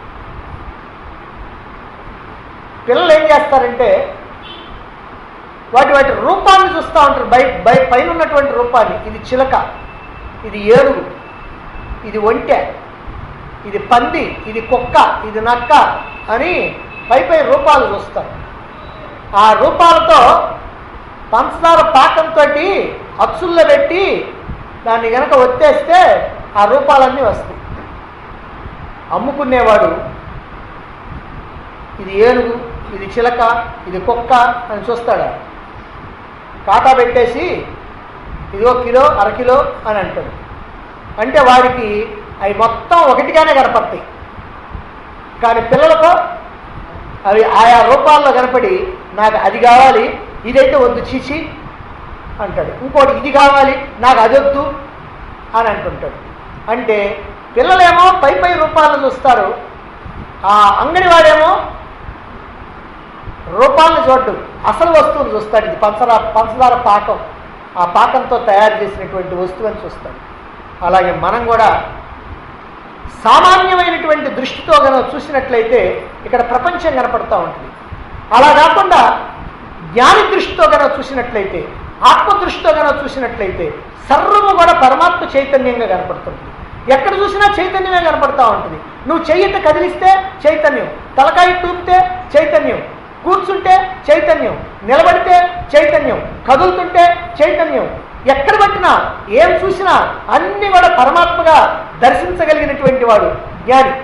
పిల్లలు ఏం చేస్తారంటే వాటి వాటి రూపాన్ని చూస్తూ ఉంటారు బై బై పైన ఉన్నటువంటి రూపాన్ని ఇది చిలక ఇది ఏనుగు ఇది ఒంటె ఇది పంది ఇది కుక్క ఇది నక్క అని పై పై రూపాలు చూస్తారు ఆ రూపాలతో పంచదార పాకంతో అచ్చుల్లో పెట్టి దాన్ని గనక ఒత్తేస్తే ఆ రూపాలన్నీ వస్తాయి అమ్ముకునేవాడు ఇది ఏనుగు ఇది చిలక ఇది కుక్క అని చూస్తాడు కాటా పెట్టేసి ఇదో కిలో అరకిలో అని అంటాడు అంటే వాడికి అవి మొత్తం ఒకటిగానే కనపడతాయి కానీ పిల్లలకు అవి ఆయా రూపాల్లో కనపడి నాకు అది కావాలి ఇదైతే వద్దు చీచి అంటాడు ఇంకోటి ఇది కావాలి నాకు అది వద్దు అని అంటుంటాడు అంటే పిల్లలేమో పై పై రూపాలను చూస్తారు ఆ అంగడి వాడేమో రూపాలను చూడ్డు అసలు వస్తువును చూస్తాడు ఇది పంచదార పంచదార పాకం ఆ పాకంతో తయారు చేసినటువంటి వస్తువుని చూస్తాడు అలాగే మనం కూడా సామాన్యమైనటువంటి దృష్టితో కనుక చూసినట్లయితే ఇక్కడ ప్రపంచం కనపడుతూ ఉంటుంది అలా కాకుండా జ్ఞాని దృష్టితో కనుక చూసినట్లయితే ఆత్మ దృష్టితో కనుక చూసినట్లయితే సర్వము కూడా పరమాత్మ చైతన్యంగా కనపడుతుంది ఎక్కడ చూసినా చైతన్యమే కనపడతా ఉంటుంది నువ్వు చెయ్యట కదిలిస్తే చైతన్యం తలకాయ టూపితే చైతన్యం కూర్చుంటే చైతన్యం నిలబడితే చైతన్యం కదులుతుంటే చైతన్యం ఎక్కడ పట్టినా ఏం చూసినా అన్ని కూడా పరమాత్మగా దర్శించగలిగినటువంటి వాడు జ్ఞాని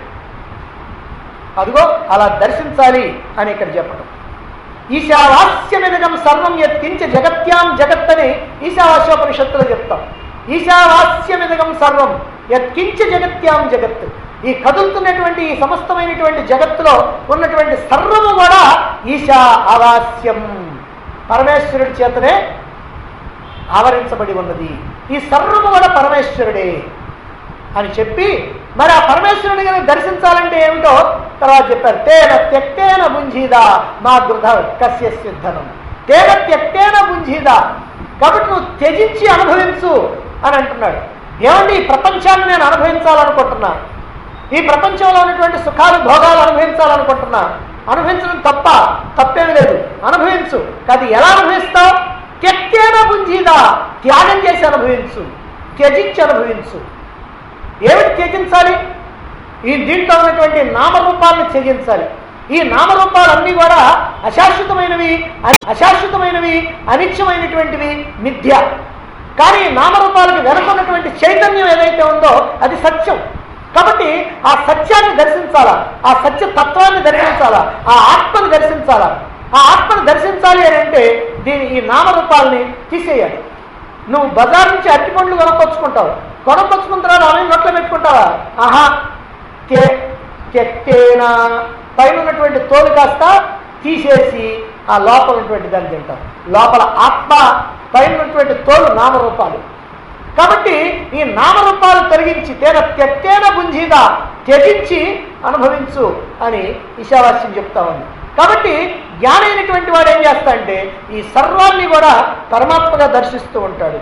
అదిగో అలా దర్శించాలి అని ఇక్కడ చెప్పడం ఈశావాస్యమిదగం సర్వం ఎత్కించి జగత్యాం జగత్ అని ఈశావాస్యోపనిషత్తులో చెప్తాం ఈశావాస్యమిదగం సర్వం యత్కించ జగత్యాం జగత్ ఈ కదులుతున్నటువంటి ఈ సమస్తమైనటువంటి జగత్తులో ఉన్నటువంటి సర్వము కూడా ఈశా ఆవాస్యం పరమేశ్వరుడి చేతనే ఆవరించబడి ఉన్నది ఈ సర్వము కూడా పరమేశ్వరుడే అని చెప్పి మరి ఆ పరమేశ్వరుని కనుక దర్శించాలంటే ఏమిటో తర్వాత చెప్పారు తేన త్యక్తేన బుంజీదా మా గృధ కస్య సిద్ధనం తేన త్యక్తేన బుంజీదా కాబట్టి నువ్వు త్యజించి అనుభవించు అని అంటున్నాడు ఏమండి ఈ ప్రపంచాన్ని నేను అనుభవించాలనుకుంటున్నా ఈ ప్రపంచంలో ఉన్నటువంటి సుఖాలు భోగాలు అనుభవించాలనుకుంటున్నా అనుభవించడం తప్ప తప్పేమి లేదు అనుభవించు కాదు ఎలా అనుభవిస్తావు త్యక్తేన బుంజీదా త్యాగం చేసి అనుభవించు త్యజించి అనుభవించు ఏమిటి త్యజించాలి ఈ దీంట్లో ఉన్నటువంటి నామరూపాలను త్యజించాలి ఈ నామరూపాలన్నీ కూడా అశాశ్వతమైనవి అ- అశాశ్వతమైనవి అనిత్యమైనటువంటివి మిథ్య కానీ ఈ నామరూపాలకు వెనుకున్నటువంటి చైతన్యం ఏదైతే ఉందో అది సత్యం కాబట్టి ఆ సత్యాన్ని దర్శించాలా ఆ సత్య తత్వాన్ని దర్శించాలా ఆ ఆత్మను దర్శించాలా ఆ ఆత్మను దర్శించాలి అని అంటే దీని ఈ నామరూపాలని తీసేయాలి నువ్వు బజార్ నుంచి అరటి పండ్లు కొనుక్కొచ్చుకుంటావు కొనుక్కొచ్చుకున్న తర్వాత ఆమె నోట్లో పెట్టుకుంటావా ఆహా తే తెక్తేనా పైన ఉన్నటువంటి తోలు కాస్త తీసేసి ఆ లోపల ఉన్నటువంటి దాన్ని తింటాం లోపల ఆత్మ పైన ఉన్నటువంటి తోలు నామరూపాలు కాబట్టి ఈ నామరూపాలు తొలగించి తేన తెక్తేన బుంజీగా త్యజించి అనుభవించు అని ఈశావాస్యం చెప్తా ఉంది కాబట్టి జ్ఞానైనటువంటి వాడు ఏం చేస్తా అంటే ఈ సర్వాన్ని కూడా పరమాత్మగా దర్శిస్తూ ఉంటాడు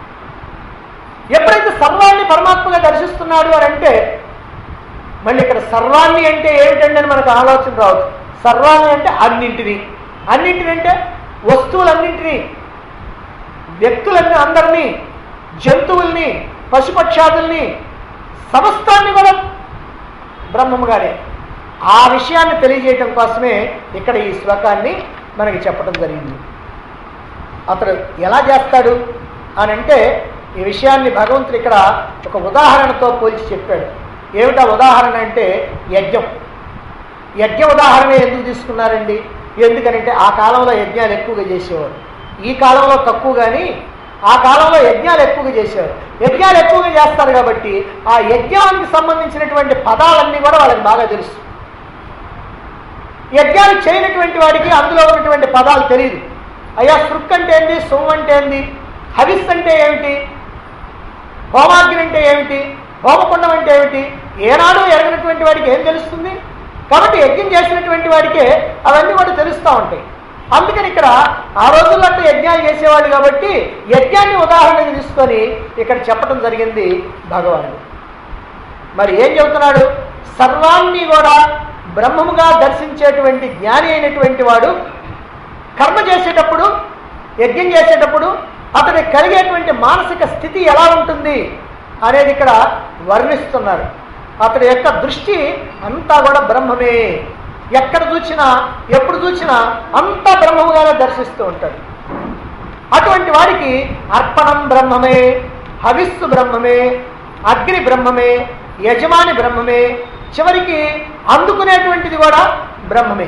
ఎప్పుడైతే సర్వాన్ని పరమాత్మగా దర్శిస్తున్నాడు అని అంటే మళ్ళీ ఇక్కడ సర్వాన్ని అంటే ఏమిటండి అని మనకు ఆలోచన రావచ్చు సర్వాన్ని అంటే అన్నింటినీ అన్నింటిని అంటే వస్తువులన్నింటినీ వ్యక్తులన్నీ అందరినీ జంతువుల్ని పశుపక్షాదుల్ని సమస్తాన్ని కూడా బ్రహ్మముగానే ఆ విషయాన్ని తెలియజేయటం కోసమే ఇక్కడ ఈ శ్లోకాన్ని మనకి చెప్పడం జరిగింది అతడు ఎలా చేస్తాడు అని అంటే ఈ విషయాన్ని భగవంతుడు ఇక్కడ ఒక ఉదాహరణతో పోల్చి చెప్పాడు ఏమిటా ఉదాహరణ అంటే యజ్ఞం యజ్ఞ ఉదాహరణ ఎందుకు తీసుకున్నారండి ఎందుకనంటే ఆ కాలంలో యజ్ఞాలు ఎక్కువగా చేసేవారు ఈ కాలంలో తక్కువ కానీ ఆ కాలంలో యజ్ఞాలు ఎక్కువగా చేసేవారు యజ్ఞాలు ఎక్కువగా చేస్తారు కాబట్టి ఆ యజ్ఞానికి సంబంధించినటువంటి పదాలన్నీ కూడా వాళ్ళకి బాగా తెలుసు యజ్ఞాలు చేయనటువంటి వాడికి అందులో ఉన్నటువంటి పదాలు తెలియదు అయ్యా సృక్ అంటే ఏంది సొమ్ము అంటే ఏంది హవిస్ అంటే ఏమిటి హోమాగ్ని అంటే ఏమిటి హోమకుండం అంటే ఏమిటి ఏనాడు ఎరగినటువంటి వాడికి ఏం తెలుస్తుంది కాబట్టి యజ్ఞం చేసినటువంటి వాడికే అవన్నీ కూడా తెలుస్తూ ఉంటాయి అందుకని ఇక్కడ ఆ రోజుల్లో అంటే యజ్ఞాలు చేసేవాడు కాబట్టి యజ్ఞాన్ని ఉదాహరణకి తీసుకొని ఇక్కడ చెప్పడం జరిగింది భగవానుడు మరి ఏం చెబుతున్నాడు సర్వాన్ని కూడా బ్రహ్మముగా దర్శించేటువంటి జ్ఞాని అయినటువంటి వాడు కర్మ చేసేటప్పుడు యజ్ఞం చేసేటప్పుడు అతనికి కలిగేటువంటి మానసిక స్థితి ఎలా ఉంటుంది అనేది ఇక్కడ వర్ణిస్తున్నారు అతడి యొక్క దృష్టి అంతా కూడా బ్రహ్మమే ఎక్కడ చూసినా ఎప్పుడు చూసినా అంతా బ్రహ్మముగానే దర్శిస్తూ ఉంటాడు అటువంటి వాడికి అర్పణం బ్రహ్మమే హవిస్సు బ్రహ్మమే అగ్ని బ్రహ్మమే యజమాని బ్రహ్మమే చివరికి అందుకునేటువంటిది కూడా బ్రహ్మమే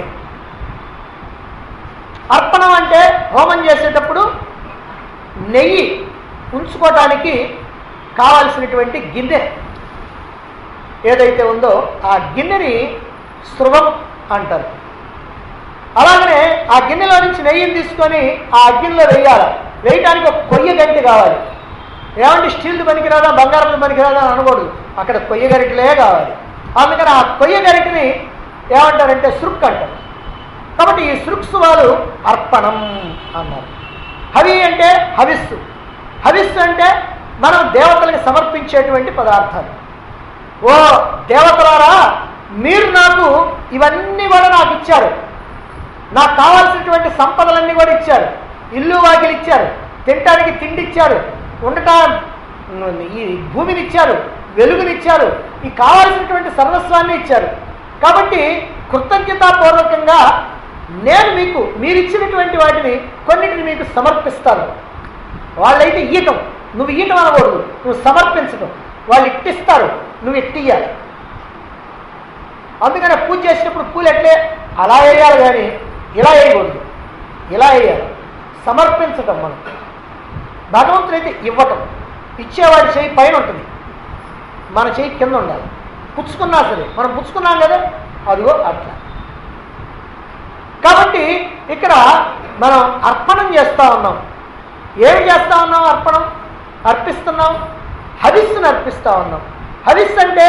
అర్పణం అంటే హోమం చేసేటప్పుడు నెయ్యి ఉంచుకోవటానికి కావలసినటువంటి గిన్నె ఏదైతే ఉందో ఆ గిన్నెని స్రువం అంటారు అలాగనే ఆ గిన్నెలో నుంచి నెయ్యిని తీసుకొని ఆ అగ్గిలో వేయాలి వేయటానికి ఒక కొయ్య గంటి కావాలి ఏమంటే స్టీల్ది పనికిరాదా బంగారం పనికిరాదా అని అనకూడదు అక్కడ కొయ్య గరిటలే కావాలి అందుకని ఆ కొయ్య గరిటిని ఏమంటారంటే సృక్ అంటారు కాబట్టి ఈ సృక్స్ వాళ్ళు అర్పణం అన్నారు హవి అంటే హవిస్సు హవిస్సు అంటే మనం దేవతలకు సమర్పించేటువంటి పదార్థాలు ఓ దేవతలారా మీరు నాకు ఇవన్నీ కూడా నాకు ఇచ్చారు నాకు కావాల్సినటువంటి సంపదలన్నీ కూడా ఇచ్చారు ఇల్లు వాకిలు ఇచ్చారు తినటానికి తిండి ఇచ్చారు ఉండటా ఈ భూమిని ఇచ్చారు వెలుగునిచ్చారు ఈ కావాల్సినటువంటి సర్వస్వాన్ని ఇచ్చారు కాబట్టి కృతజ్ఞతాపూర్వకంగా నేను మీకు మీరు ఇచ్చినటువంటి వాటిని కొన్నిటిని మీకు సమర్పిస్తాను వాళ్ళైతే ఇయ్యటం నువ్వు ఇయ్యటం అనకూడదు నువ్వు సమర్పించటం వాళ్ళు ఇట్టిస్తారు నువ్వు ఇట్టియ్యాలి అందుకనే పూజ చేసినప్పుడు పూలు ఎట్లే అలా వేయాలి కానీ ఇలా వేయకూడదు ఇలా వేయాలి సమర్పించటం మనం భగవంతుడైతే ఇవ్వటం ఇచ్చేవాడి చేయి పైన ఉంటుంది మన చేయి కింద ఉండాలి పుచ్చుకున్నా సరే మనం పుచ్చుకున్నాం కదా అదిగో అట్లా కాబట్టి ఇక్కడ మనం అర్పణం చేస్తూ ఉన్నాం ఏం చేస్తూ ఉన్నాం అర్పణం అర్పిస్తున్నాం హవిస్సును అర్పిస్తూ ఉన్నాం హవిస్సు అంటే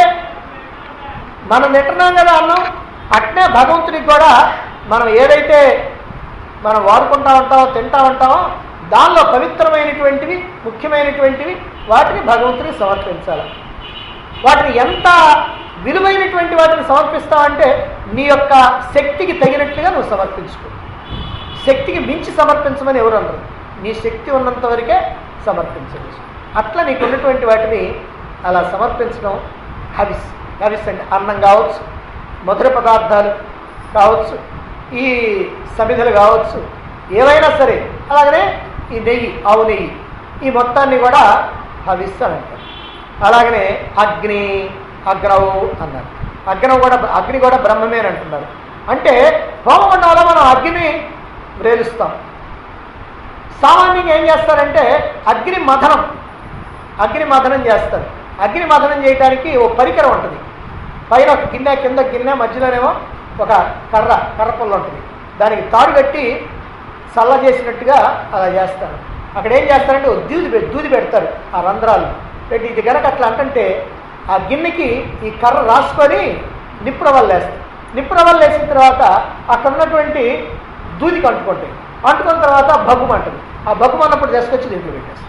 మనం తింటున్నాం కదా అన్నం అట్నే భగవంతుడికి కూడా మనం ఏదైతే మనం వాడుకుంటా ఉంటామో తింటా ఉంటామో దానిలో పవిత్రమైనటువంటివి ముఖ్యమైనటువంటివి వాటిని భగవంతుడికి సమర్పించాలి వాటిని ఎంత విలువైనటువంటి వాటిని సమర్పిస్తావంటే నీ యొక్క శక్తికి తగినట్లుగా నువ్వు సమర్పించుకో శక్తికి మించి సమర్పించమని ఎవరు అనరు నీ శక్తి ఉన్నంత వరకే సమర్పించవచ్చు అట్లా నీకు ఉన్నటువంటి వాటిని అలా సమర్పించడం హవిస్ హవిస్ అంటే అన్నం కావచ్చు మధుర పదార్థాలు కావచ్చు ఈ సమిధలు కావచ్చు ఏవైనా సరే అలాగనే ఈ నెయ్యి ఆవు నెయ్యి ఈ మొత్తాన్ని కూడా హవిస్ అని అంటారు అలాగనే అగ్ని అగ్నవు అన్నారు అగ్నం కూడా అగ్ని కూడా బ్రహ్మమే అని అంటున్నారు అంటే హోమగుండంలో మనం అగ్ని వ్రేలుస్తాం సామాన్యంగా ఏం చేస్తారంటే అగ్ని మథనం అగ్ని మథనం చేస్తారు అగ్ని మథనం చేయడానికి ఓ పరికరం ఉంటుంది పైన ఒక గిన్నె కింద గిన్నె మధ్యలోనేమో ఒక కర్ర కర్ర పుల్ల ఉంటుంది దానికి తాడు కట్టి చల్ల చేసినట్టుగా అలా చేస్తారు అక్కడ ఏం చేస్తారంటే ఓ దూది పె- దూది పెడతారు ఆ రంధ్రాలు పెట్టి ఇది కనుక అట్లా అంటుంటే ఆ గిన్నెకి ఈ కర్ర రాసుకొని నిప్పురవలు వేస్తారు నిప్పురవలు వేసిన తర్వాత అక్కడ ఉన్నటువంటి దూదికి అంటుకుంటాయి అంటుకున్న తర్వాత భగ్గుమంటుంది ఆ భగ్గుమన్నప్పుడు తీసుకొచ్చి దీంట్లో పెట్టేస్తారు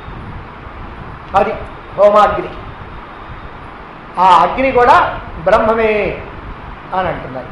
అది హోమాగ్ని ఆ అగ్ని కూడా బ్రహ్మమే అని అంటున్నారు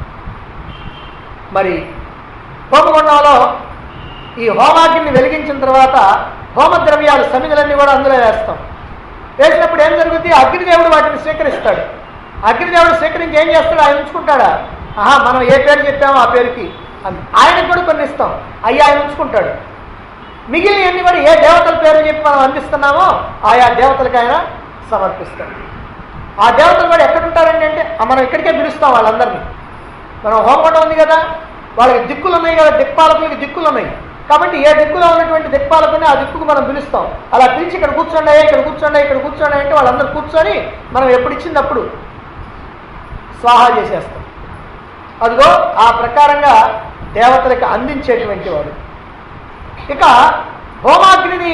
మరి హోమగుండంలో ఈ హోమాగ్ని వెలిగించిన తర్వాత హోమద్రవ్యాలు సమిధులన్నీ కూడా అందులో వేస్తాం వేసినప్పుడు ఏం జరుగుతుంది అగ్నిదేవుడు వాటిని స్వీకరిస్తాడు అగ్నిదేవుడు స్వీకరించి ఏం చేస్తాడు ఆయన ఉంచుకుంటాడా ఆహా మనం ఏ పేరు చెప్పామో ఆ పేరుకి అని ఆయనకు కూడా కొన్ని ఇస్తాం అయ్యి ఆయన ఉంచుకుంటాడు మిగిలినవన్నీ కూడా ఏ దేవతల పేరు చెప్పి మనం అందిస్తున్నామో ఆయా దేవతలకు ఆయన సమర్పిస్తాడు ఆ దేవతలు కూడా ఎక్కడ ఉంటారండి అంటే ఆ మనం ఇక్కడికే పిలుస్తాం వాళ్ళందరినీ మనం హోమగుండం ఉంది కదా వాళ్ళకి దిక్కులు ఉన్నాయి కదా దిక్పాలకులకి దిక్కులు ఉన్నాయి కాబట్టి ఏ దిక్కులో ఉన్నటువంటి దిక్పాలకుని ఆ దిక్కుకు మనం పిలుస్తాం అలా పిలిచి ఇక్కడ కూర్చోండి ఇక్కడ కూర్చోండి ఇక్కడ కూర్చోండి అంటే వాళ్ళందరూ కూర్చొని మనం ఎప్పుడు ఇచ్చినప్పుడు స్వాహా చేసేస్తాం అదిగో ఆ ప్రకారంగా దేవతలకు అందించేటువంటి వాడు ఇక హోమాగ్నిని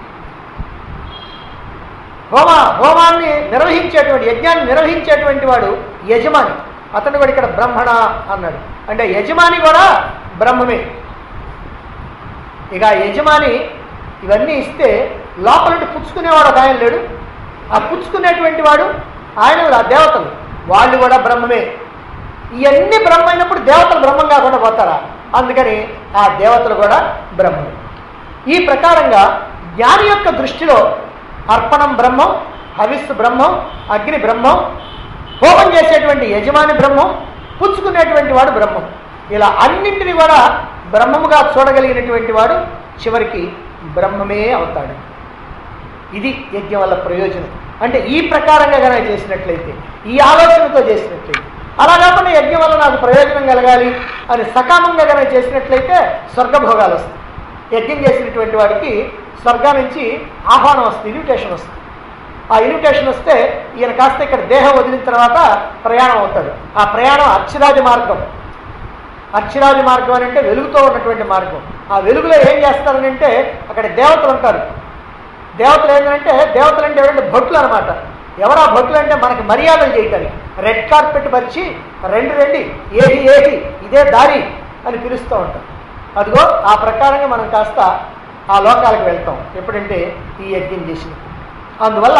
హోమ హోమాన్ని నిర్వహించేటువంటి యజ్ఞాన్ని నిర్వహించేటువంటి వాడు యజమాని అతను కూడా ఇక్కడ బ్రహ్మణ అన్నాడు అంటే యజమాని కూడా బ్రహ్మమే ఇక ఆ యజమాని ఇవన్నీ ఇస్తే లోపల నుండి పుచ్చుకునేవాడు ఒక ఆయన లేడు ఆ పుచ్చుకునేటువంటి వాడు ఆయన ఆ దేవతలు వాళ్ళు కూడా బ్రహ్మమే ఇవన్నీ బ్రహ్మ అయినప్పుడు దేవతలు బ్రహ్మం కాకుండా పోతారా అందుకని ఆ దేవతలు కూడా బ్రహ్మమే ఈ ప్రకారంగా జ్ఞాని యొక్క దృష్టిలో అర్పణం బ్రహ్మం హవిస్సు బ్రహ్మం అగ్ని బ్రహ్మం హోమం చేసేటువంటి యజమాని బ్రహ్మం పుచ్చుకునేటువంటి వాడు బ్రహ్మం ఇలా అన్నింటినీ కూడా బ్రహ్మముగా చూడగలిగినటువంటి వాడు చివరికి బ్రహ్మమే అవుతాడు ఇది యజ్ఞం వల్ల ప్రయోజనం అంటే ఈ ప్రకారంగా కనుక చేసినట్లయితే ఈ ఆలోచనతో చేసినట్లయితే అలా కాకుండా యజ్ఞం వల్ల నాకు ప్రయోజనం కలగాలి అని సకామంగా కనుక చేసినట్లయితే స్వర్గభోగాలు వస్తాయి యజ్ఞం చేసినటువంటి వాడికి స్వర్గం నుంచి ఆహ్వానం వస్తుంది ఇన్విటేషన్ వస్తుంది ఆ ఇన్విటేషన్ వస్తే ఈయన కాస్త ఇక్కడ దేహం వదిలిన తర్వాత ప్రయాణం అవుతాడు ఆ ప్రయాణం అక్షరాది మార్గం అక్షరాది మార్గం అని అంటే వెలుగుతో ఉన్నటువంటి మార్గం ఆ వెలుగులో ఏం చేస్తారని అంటే అక్కడ దేవతలు ఉంటారు దేవతలు ఏంటంటే దేవతలు అంటే ఎవరంటే భక్తులు అనమాట ఎవరా భక్తులు అంటే మనకి మర్యాదలు చేయటానికి రెడ్ కార్పెట్ పరిచి రెండు రెండి ఏది ఏది ఇదే దారి అని పిలుస్తూ ఉంటాం అదిగో ఆ ప్రకారంగా మనం కాస్త ఆ లోకాలకు వెళ్తాం ఎప్పుడంటే ఈ యజ్ఞం చేసినప్పుడు అందువల్ల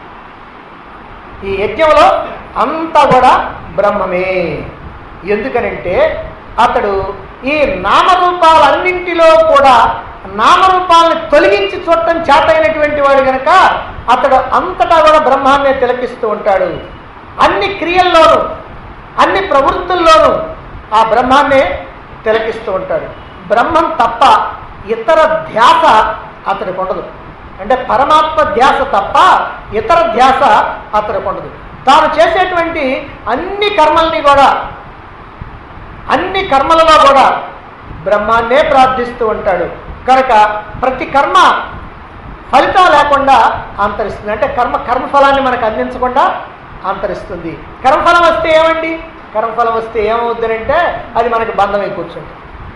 ఈ యజ్ఞంలో అంతా కూడా బ్రహ్మమే ఎందుకనంటే అతడు ఈ నామరూపాలన్నింటిలో కూడా నామరూపాలను తొలగించి చూడటం చేతైనటువంటి వాడు గనక అతడు అంతటా కూడా బ్రహ్మాన్నే తిలకిస్తూ ఉంటాడు అన్ని క్రియల్లోనూ అన్ని ప్రవృత్తుల్లోనూ ఆ బ్రహ్మాన్నే తిలకిస్తూ ఉంటాడు బ్రహ్మం తప్ప ఇతర ధ్యాస అతడికి ఉండదు అంటే పరమాత్మ ధ్యాస తప్ప ఇతర ధ్యాస అతడికి ఉండదు తాను చేసేటువంటి అన్ని కర్మల్ని కూడా అన్ని కర్మలలో కూడా బ్రహ్మాన్నే ప్రార్థిస్తూ ఉంటాడు కనుక ప్రతి కర్మ ఫలితం లేకుండా అంతరిస్తుంది అంటే కర్మ కర్మఫలాన్ని మనకు అందించకుండా అంతరిస్తుంది కర్మఫలం వస్తే ఏమండి కర్మఫలం వస్తే ఏమవుతుందంటే అది మనకి బంధమై కూర్చుంటుంది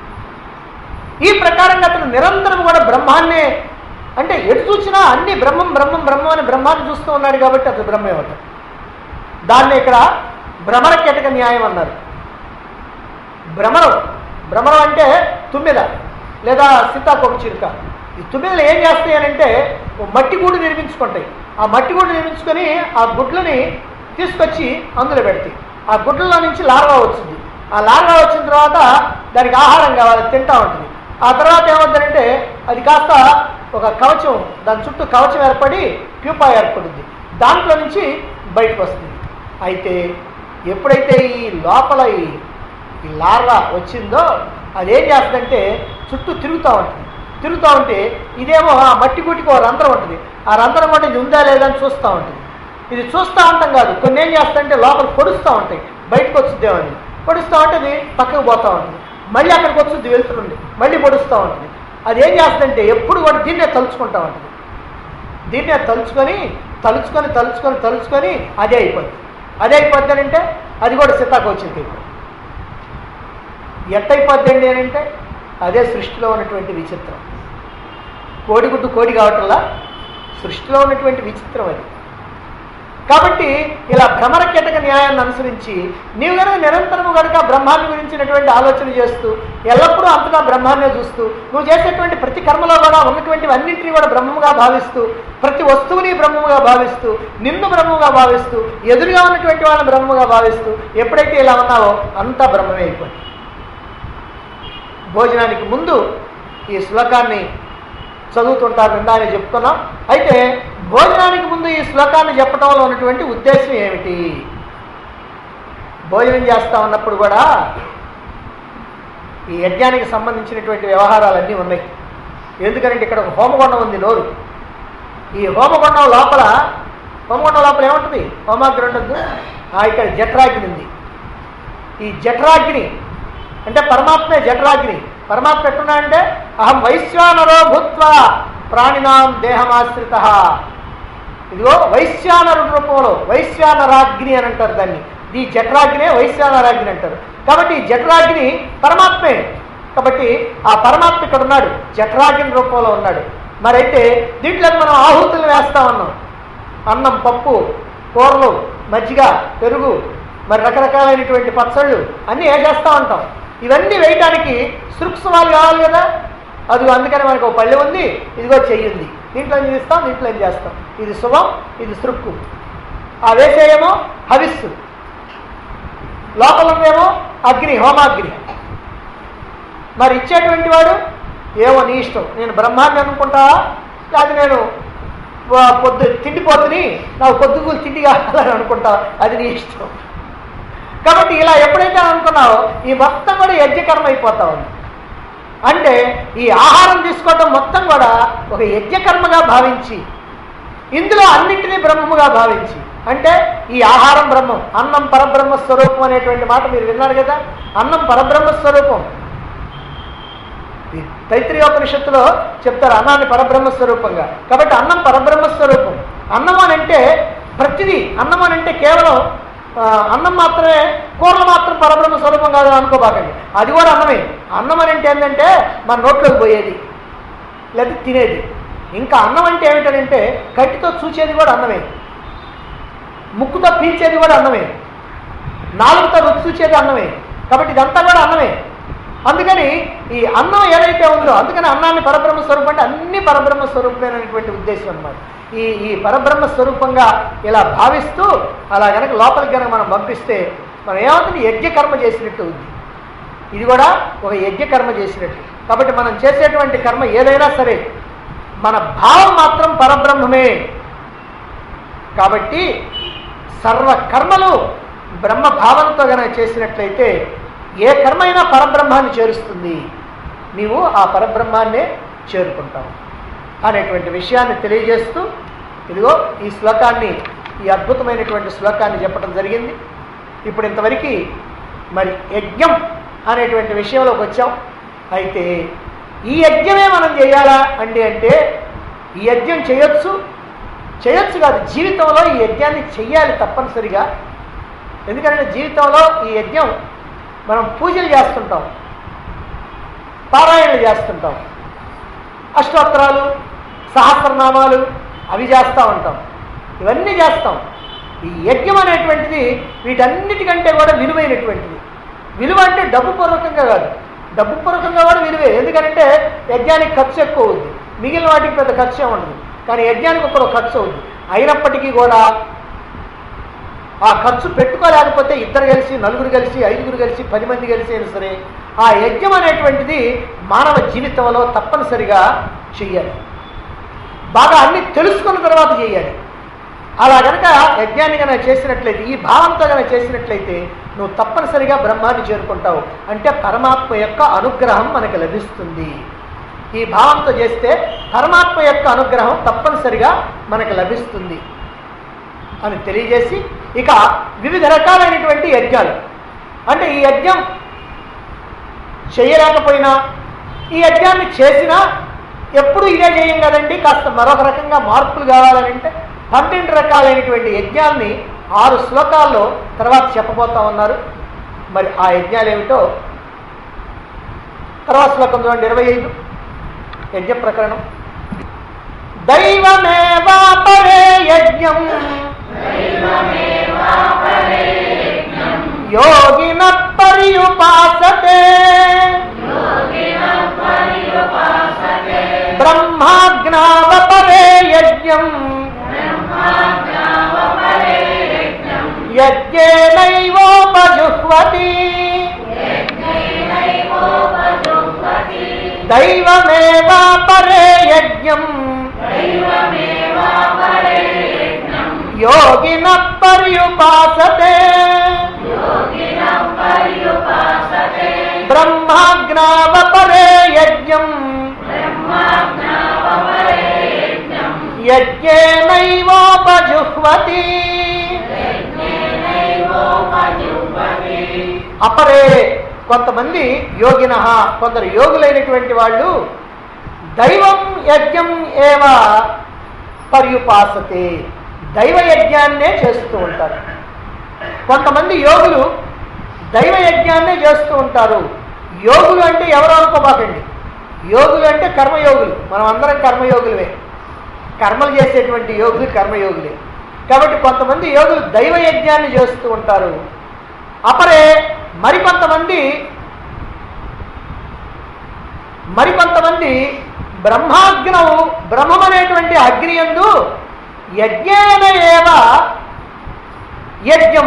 ఈ ప్రకారంగా అతను నిరంతరం కూడా బ్రహ్మాన్నే అంటే ఎటు చూసినా అన్ని బ్రహ్మం బ్రహ్మం బ్రహ్మం అని బ్రహ్మాన్ని చూస్తూ ఉన్నాడు కాబట్టి అతను బ్రహ్మే అవుతాడు దాన్ని ఇక్కడ భ్రమర కీటక న్యాయం అన్నారు భ్రమరం భ్రమరం అంటే తుమ్మెద లేదా సీతాకోక చిలుక ఈ తుమ్మెదలు ఏం చేస్తాయి అని అంటే ఓ మట్టి గూడు నిర్మించుకుంటాయి ఆ మట్టి గూడు నిర్మించుకొని ఆ గుడ్లని తీసుకొచ్చి అందులో పెడతాయి ఆ గుడ్లలో నుంచి లార్వా వచ్చింది ఆ లార్వా వచ్చిన తర్వాత దానికి ఆహారం కావాలి తింటా ఉంటుంది ఆ తర్వాత ఏమవుతుందంటే అది కాస్త ఒక కవచం దాని చుట్టూ కవచం ఏర్పడి ప్యూపా ఏర్పడుద్ది దాంట్లో నుంచి బయటకు వస్తుంది అయితే ఎప్పుడైతే ఈ లోపల ఈ ఈ లార్వా వచ్చిందో అది ఏం చేస్తుందంటే చుట్టూ తిరుగుతూ ఉంటుంది తిరుగుతూ ఉంటే ఇదేమో ఆ మట్టి గుట్టికి ఒక రంధ్రం ఉంటుంది ఆ రంధ్రం కూడా ఇది ఉందా లేదా అని చూస్తూ ఉంటుంది ఇది చూస్తూ ఉంటాం కాదు కొన్ని ఏం చేస్తాయంటే లోపల పొడుస్తూ ఉంటాయి బయటకు వచ్చిద్దేమని పొడుస్తూ ఉంటే అది పక్కకు పోతూ ఉంటుంది మళ్ళీ అక్కడికి వచ్చి వెళ్తుంది మళ్ళీ పొడుస్తూ ఉంటుంది అది ఏం చేస్తుందంటే ఎప్పుడు కూడా దీన్నే తలుచుకుంటూ ఉంటుంది దీన్నే తలుచుకొని తలుచుకొని తలుచుకొని తలుచుకొని అదే అయిపోద్ది అదే అయిపోద్ది అని అంటే అది కూడా సీతాకు వచ్చింది ఎట్టయిపోద్దండి అని అంటే అదే సృష్టిలో ఉన్నటువంటి విచిత్రం కోడిగుడ్డు కోడి కావటంలా సృష్టిలో ఉన్నటువంటి విచిత్రం అది కాబట్టి ఇలా భ్రమర కీటక న్యాయాన్ని అనుసరించి నీవు కనుక నిరంతరము కనుక బ్రహ్మాన్ని గురించినటువంటి ఆలోచన చేస్తూ ఎల్లప్పుడూ అంతగా బ్రహ్మాన్నే చూస్తూ నువ్వు చేసేటువంటి ప్రతి కర్మలో కూడా ఉన్నటువంటి అన్నింటినీ కూడా బ్రహ్మముగా భావిస్తూ ప్రతి వస్తువుని బ్రహ్మముగా భావిస్తూ నిన్ను బ్రహ్మముగా భావిస్తూ ఎదురుగా ఉన్నటువంటి వాళ్ళని బ్రహ్మముగా భావిస్తూ ఎప్పుడైతే ఇలా ఉన్నావో అంతా బ్రహ్మమే అయిపోయింది భోజనానికి ముందు ఈ శ్లోకాన్ని చదువుతుంటారు నిందా అని చెప్తున్నాం అయితే భోజనానికి ముందు ఈ శ్లోకాన్ని చెప్పడంలో ఉన్నటువంటి ఉద్దేశం ఏమిటి భోజనం చేస్తా ఉన్నప్పుడు కూడా ఈ యజ్ఞానికి సంబంధించినటువంటి వ్యవహారాలన్నీ ఉన్నాయి ఎందుకంటే ఇక్కడ ఒక హోమగుండం ఉంది నోరు ఈ హోమగుండం లోపల హోమగుండం లోపల ఏముంటుంది హోమాగ్ని ఉండద్దు ఇక్కడ జఠరాగ్ని ఉంది ఈ జఠరాగ్ని అంటే పరమాత్మే జఠరాగ్ని పరమాత్మ ఎట్టున్నా అంటే అహం వైశ్వానరో భూత్వ ప్రాణినాం దేహమాశ్రిత ఇదిగో వైశ్వానరు రూపంలో వైశ్వానరాగ్ని అని అంటారు దాన్ని ఈ జఠరాగ్నే వైశ్వానరాగ్ని అంటారు కాబట్టి ఈ జఠరాగ్ని పరమాత్మే కాబట్టి ఆ పరమాత్మ ఇక్కడ ఉన్నాడు జఠరాగ్ని రూపంలో ఉన్నాడు మరైతే దీంట్లో మనం ఆహుతులు వేస్తా ఉన్నాం అన్నం పప్పు కూరలు మజ్జిగ పెరుగు మరి రకరకాలైనటువంటి పచ్చళ్ళు అన్నీ వేసేస్తూ ఉంటాం ఇవన్నీ వేయడానికి సృక్ష్మాలు కావాలి కదా అది అందుకని మనకు ఒక పళ్ళె ఉంది ఇదిగో చెయ్యి ఉంది దీంట్లో ఏం చేస్తాం దీంట్లో ఏం చేస్తాం ఇది శుభం ఇది సృక్కు ఆ వేసేయేమో హవిస్సు లోపల ఉందేమో అగ్ని హోమాగ్ని మరి ఇచ్చేటువంటి వాడు ఏమో నీ ఇష్టం నేను బ్రహ్మాన్ని అనుకుంటా అది నేను వా- పొద్దు తిండిపోతుని నాకు పొద్దుగులు తిండి కావాలని అనుకుంటా అది నీ ఇష్టం కాబట్టి ఇలా ఎప్పుడైతే అనుకున్నావో ఈ మొత్తం కూడా యజ్ఞకర్మ అయిపోతా ఉంది అంటే ఈ ఆహారం తీసుకోవటం మొత్తం కూడా ఒక యజ్ఞకర్మగా భావించి ఇందులో అన్నింటినీ బ్రహ్మముగా భావించి అంటే ఈ ఆహారం బ్రహ్మం అన్నం పరబ్రహ్మ స్వరూపం అనేటువంటి మాట మీరు విన్నారు కదా అన్నం పరబ్రహ్మ స్వరూపం ఈ తైత్రీయోపనిషత్తులో చెప్తారు అన్నాన్ని పరబ్రహ్మ స్వరూపంగా కాబట్టి అన్నం పరబ్రహ్మ స్వరూపం అన్నం అని అంటే ప్రతిదీ అన్నం అని అంటే కేవలం ఆ, అన్నం మాత్రమే కూరలు మాత్రం పరబ్రహ్మ స్వరూపం కాదు అని అనుకోబాకండి అది కూడా అన్నమే అన్నం అని అంటే ఏంటంటే మన నోట్లోకి పోయేది లేదా తినేది ఇంకా అన్నం అంటే ఏమిటంటే కట్టితో చూచేది కూడా అన్నమే ముక్కుతో పీల్చేది కూడా అన్నమే నాలుగుతో రుచి చూచేది అన్నమే కాబట్టి ఇదంతా కూడా అన్నమే అందుకని ఈ అన్నం ఏదైతే ఉందో అందుకని అన్నాన్ని పరబ్రహ్మ స్వరూపం అంటే అన్ని పరబ్రహ్మ స్వరూపమైనటువంటి ఉద్దేశం అన్నమాట ఈ ఈ పరబ్రహ్మ స్వరూపంగా ఇలా భావిస్తూ అలా గనక లోపలికి కనుక మనం పంపిస్తే మనం ఏమవుతుంది యజ్ఞకర్మ చేసినట్టు ఉంది ఇది కూడా ఒక యజ్ఞకర్మ చేసినట్టు కాబట్టి మనం చేసేటువంటి కర్మ ఏదైనా సరే మన భావం మాత్రం పరబ్రహ్మమే కాబట్టి సర్వ కర్మలు బ్రహ్మ భావంతో గనక చేసినట్లయితే ఏ కర్మ అయినా పరబ్రహ్మాన్ని చేరుస్తుంది నీవు ఆ పరబ్రహ్మాన్నే చేరుకుంటావు అనేటువంటి విషయాన్ని తెలియజేస్తూ ఇదిగో ఈ శ్లోకాన్ని ఈ అద్భుతమైనటువంటి శ్లోకాన్ని చెప్పడం జరిగింది ఇప్పుడు ఇంతవరకు మరి యజ్ఞం అనేటువంటి విషయంలోకి వచ్చాం అయితే ఈ యజ్ఞమే మనం చేయాలా అంటే అంటే ఈ యజ్ఞం చేయొచ్చు చేయొచ్చు కాదు జీవితంలో ఈ యజ్ఞాన్ని చెయ్యాలి తప్పనిసరిగా ఎందుకంటే జీవితంలో ఈ యజ్ఞం మనం పూజలు చేస్తుంటాం పారాయణలు చేస్తుంటాం అష్టోత్తరాలు సహస్రనామాలు అవి చేస్తూ ఉంటాం ఇవన్నీ చేస్తాం ఈ యజ్ఞం అనేటువంటిది వీటన్నిటికంటే కూడా విలువైనటువంటిది విలువ అంటే డబ్బు పూర్వకంగా కాదు డబ్బు పూర్వకంగా కూడా విలువే ఎందుకంటే యజ్ఞానికి ఖర్చు ఎక్కువ అవుద్ది మిగిలిన వాటికి పెద్ద ఖర్చు ఏమి ఉండదు కానీ యజ్ఞానికి ఒక ఖర్చు అవుద్ది అయినప్పటికీ కూడా ఆ ఖర్చు పెట్టుకోలేకపోతే ఇద్దరు కలిసి నలుగురు కలిసి ఐదుగురు కలిసి పది మంది కలిసి అయినా సరే ఆ యజ్ఞం అనేటువంటిది మానవ జీవితంలో తప్పనిసరిగా చెయ్యాలి బాగా అన్ని తెలుసుకున్న తర్వాత చేయాలి అలా గనక యజ్ఞాన్ని కనుక చేసినట్లయితే ఈ భావంతో కనుక చేసినట్లయితే నువ్వు తప్పనిసరిగా బ్రహ్మాన్ని చేరుకుంటావు అంటే పరమాత్మ యొక్క అనుగ్రహం మనకు లభిస్తుంది ఈ భావంతో చేస్తే పరమాత్మ యొక్క అనుగ్రహం తప్పనిసరిగా మనకు లభిస్తుంది అని తెలియజేసి ఇక వివిధ రకాలైనటువంటి యజ్ఞాలు అంటే ఈ యజ్ఞం చేయలేకపోయినా ఈ యజ్ఞాన్ని చేసినా ఎప్పుడు ఇదే చేయం కదండి కాస్త మరొక రకంగా మార్పులు కావాలని అంటే పన్నెండు రకాలైనటువంటి యజ్ఞాల్ని ఆరు శ్లోకాల్లో తర్వాత చెప్పబోతా ఉన్నారు మరి ఆ యజ్ఞాలు ఏమిటో తర్వాత శ్లోకం చూడండి ఇరవై ఐదు యజ్ఞ ప్రకరణం దైవమేవా పరే యజ్ఞం యోగిన పర్యుపాసతే బ్రహ్మాజ్ఞావపరే యజ్ఞం యజ్ఞేనైవోపజుహ్వతి దైవమేవా పరే యజ్ఞం యోగిన పర్యుపాసతే బ్రహ్మాజ్ఞావపరే యజ్ఞం యజ్ఞేనైవోపజుహ్వతి అపరే కొంతమంది యోగిన కొందరు యోగులైనటువంటి వాళ్ళు దైవం యజ్ఞం ఏవ పర్యుపాసతే దైవ యజ్ఞాన్నే చేస్తూ ఉంటారు కొంతమంది యోగులు దైవ యజ్ఞాన్నే చేస్తూ ఉంటారు యోగులు అంటే ఎవరు అనుకోబాకండి యోగులు అంటే కర్మయోగులు మనం అందరం కర్మయోగులమే కర్మలు చేసేటువంటి యోగులు కర్మయోగులే కాబట్టి కొంతమంది యోగులు దైవ యజ్ఞాన్ని చేస్తూ ఉంటారు అపరే మరికొంతమంది మరికొంతమంది బ్రహ్మాగ్నం బ్రహ్మమనేటువంటి అగ్ని ఎందు యజ్ఞేన ఏవ యజ్ఞం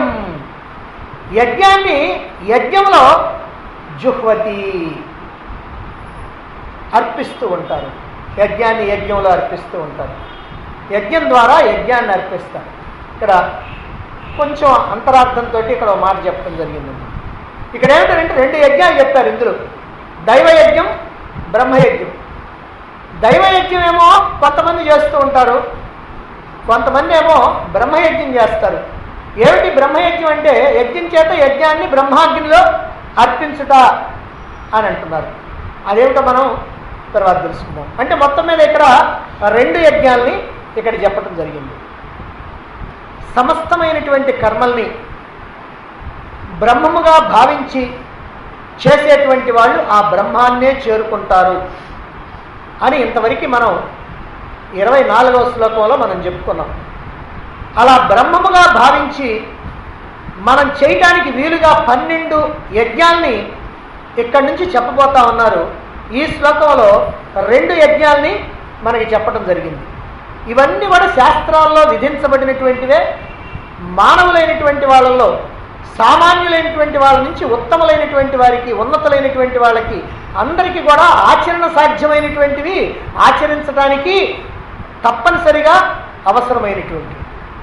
యజ్ఞాన్ని యజ్ఞంలో జుహ్వతి అర్పిస్తూ ఉంటారు యజ్ఞాన్ని యజ్ఞంలో అర్పిస్తూ ఉంటారు యజ్ఞం ద్వారా యజ్ఞాన్ని అర్పిస్తారు ఇక్కడ కొంచెం అంతరార్థంతో ఇక్కడ ఒక మాట చెప్పడం జరిగిందండి ఇక్కడ ఏమిటంటే రెండు యజ్ఞాలు చెప్తారు ఇందులో దైవయజ్ఞం బ్రహ్మయజ్ఞం దైవయజ్ఞం ఏమో కొంతమంది చేస్తూ ఉంటారు కొంతమంది ఏమో బ్రహ్మయజ్ఞం చేస్తారు ఏమిటి బ్రహ్మయజ్ఞం అంటే యజ్ఞం చేత యజ్ఞాన్ని బ్రహ్మాగ్నిలో అర్పించుట అని అంటున్నారు అదేమిటో మనం తర్వాత తెలుసుకుందాం అంటే మొత్తం మీద ఇక్కడ రెండు యజ్ఞాల్ని ఇక్కడ చెప్పడం జరిగింది సమస్తమైనటువంటి కర్మల్ని బ్రహ్మముగా భావించి చేసేటువంటి వాళ్ళు ఆ బ్రహ్మాన్నే చేరుకుంటారు అని ఇంతవరకు మనం ఇరవై నాలుగవ శ్లోకంలో మనం చెప్పుకున్నాం అలా బ్రహ్మముగా భావించి మనం చేయటానికి వీలుగా పన్నెండు యజ్ఞాల్ని ఇక్కడి నుంచి చెప్పబోతా ఉన్నారు ఈ శ్లోకంలో రెండు యజ్ఞాల్ని మనకి చెప్పడం జరిగింది ఇవన్నీ కూడా శాస్త్రాల్లో విధించబడినటువంటివే మానవులైనటువంటి వాళ్ళల్లో సామాన్యులైనటువంటి వాళ్ళ నుంచి ఉత్తములైనటువంటి వారికి ఉన్నతులైనటువంటి వాళ్ళకి అందరికీ కూడా ఆచరణ సాధ్యమైనటువంటివి ఆచరించడానికి తప్పనిసరిగా అవసరమైనటువంటివి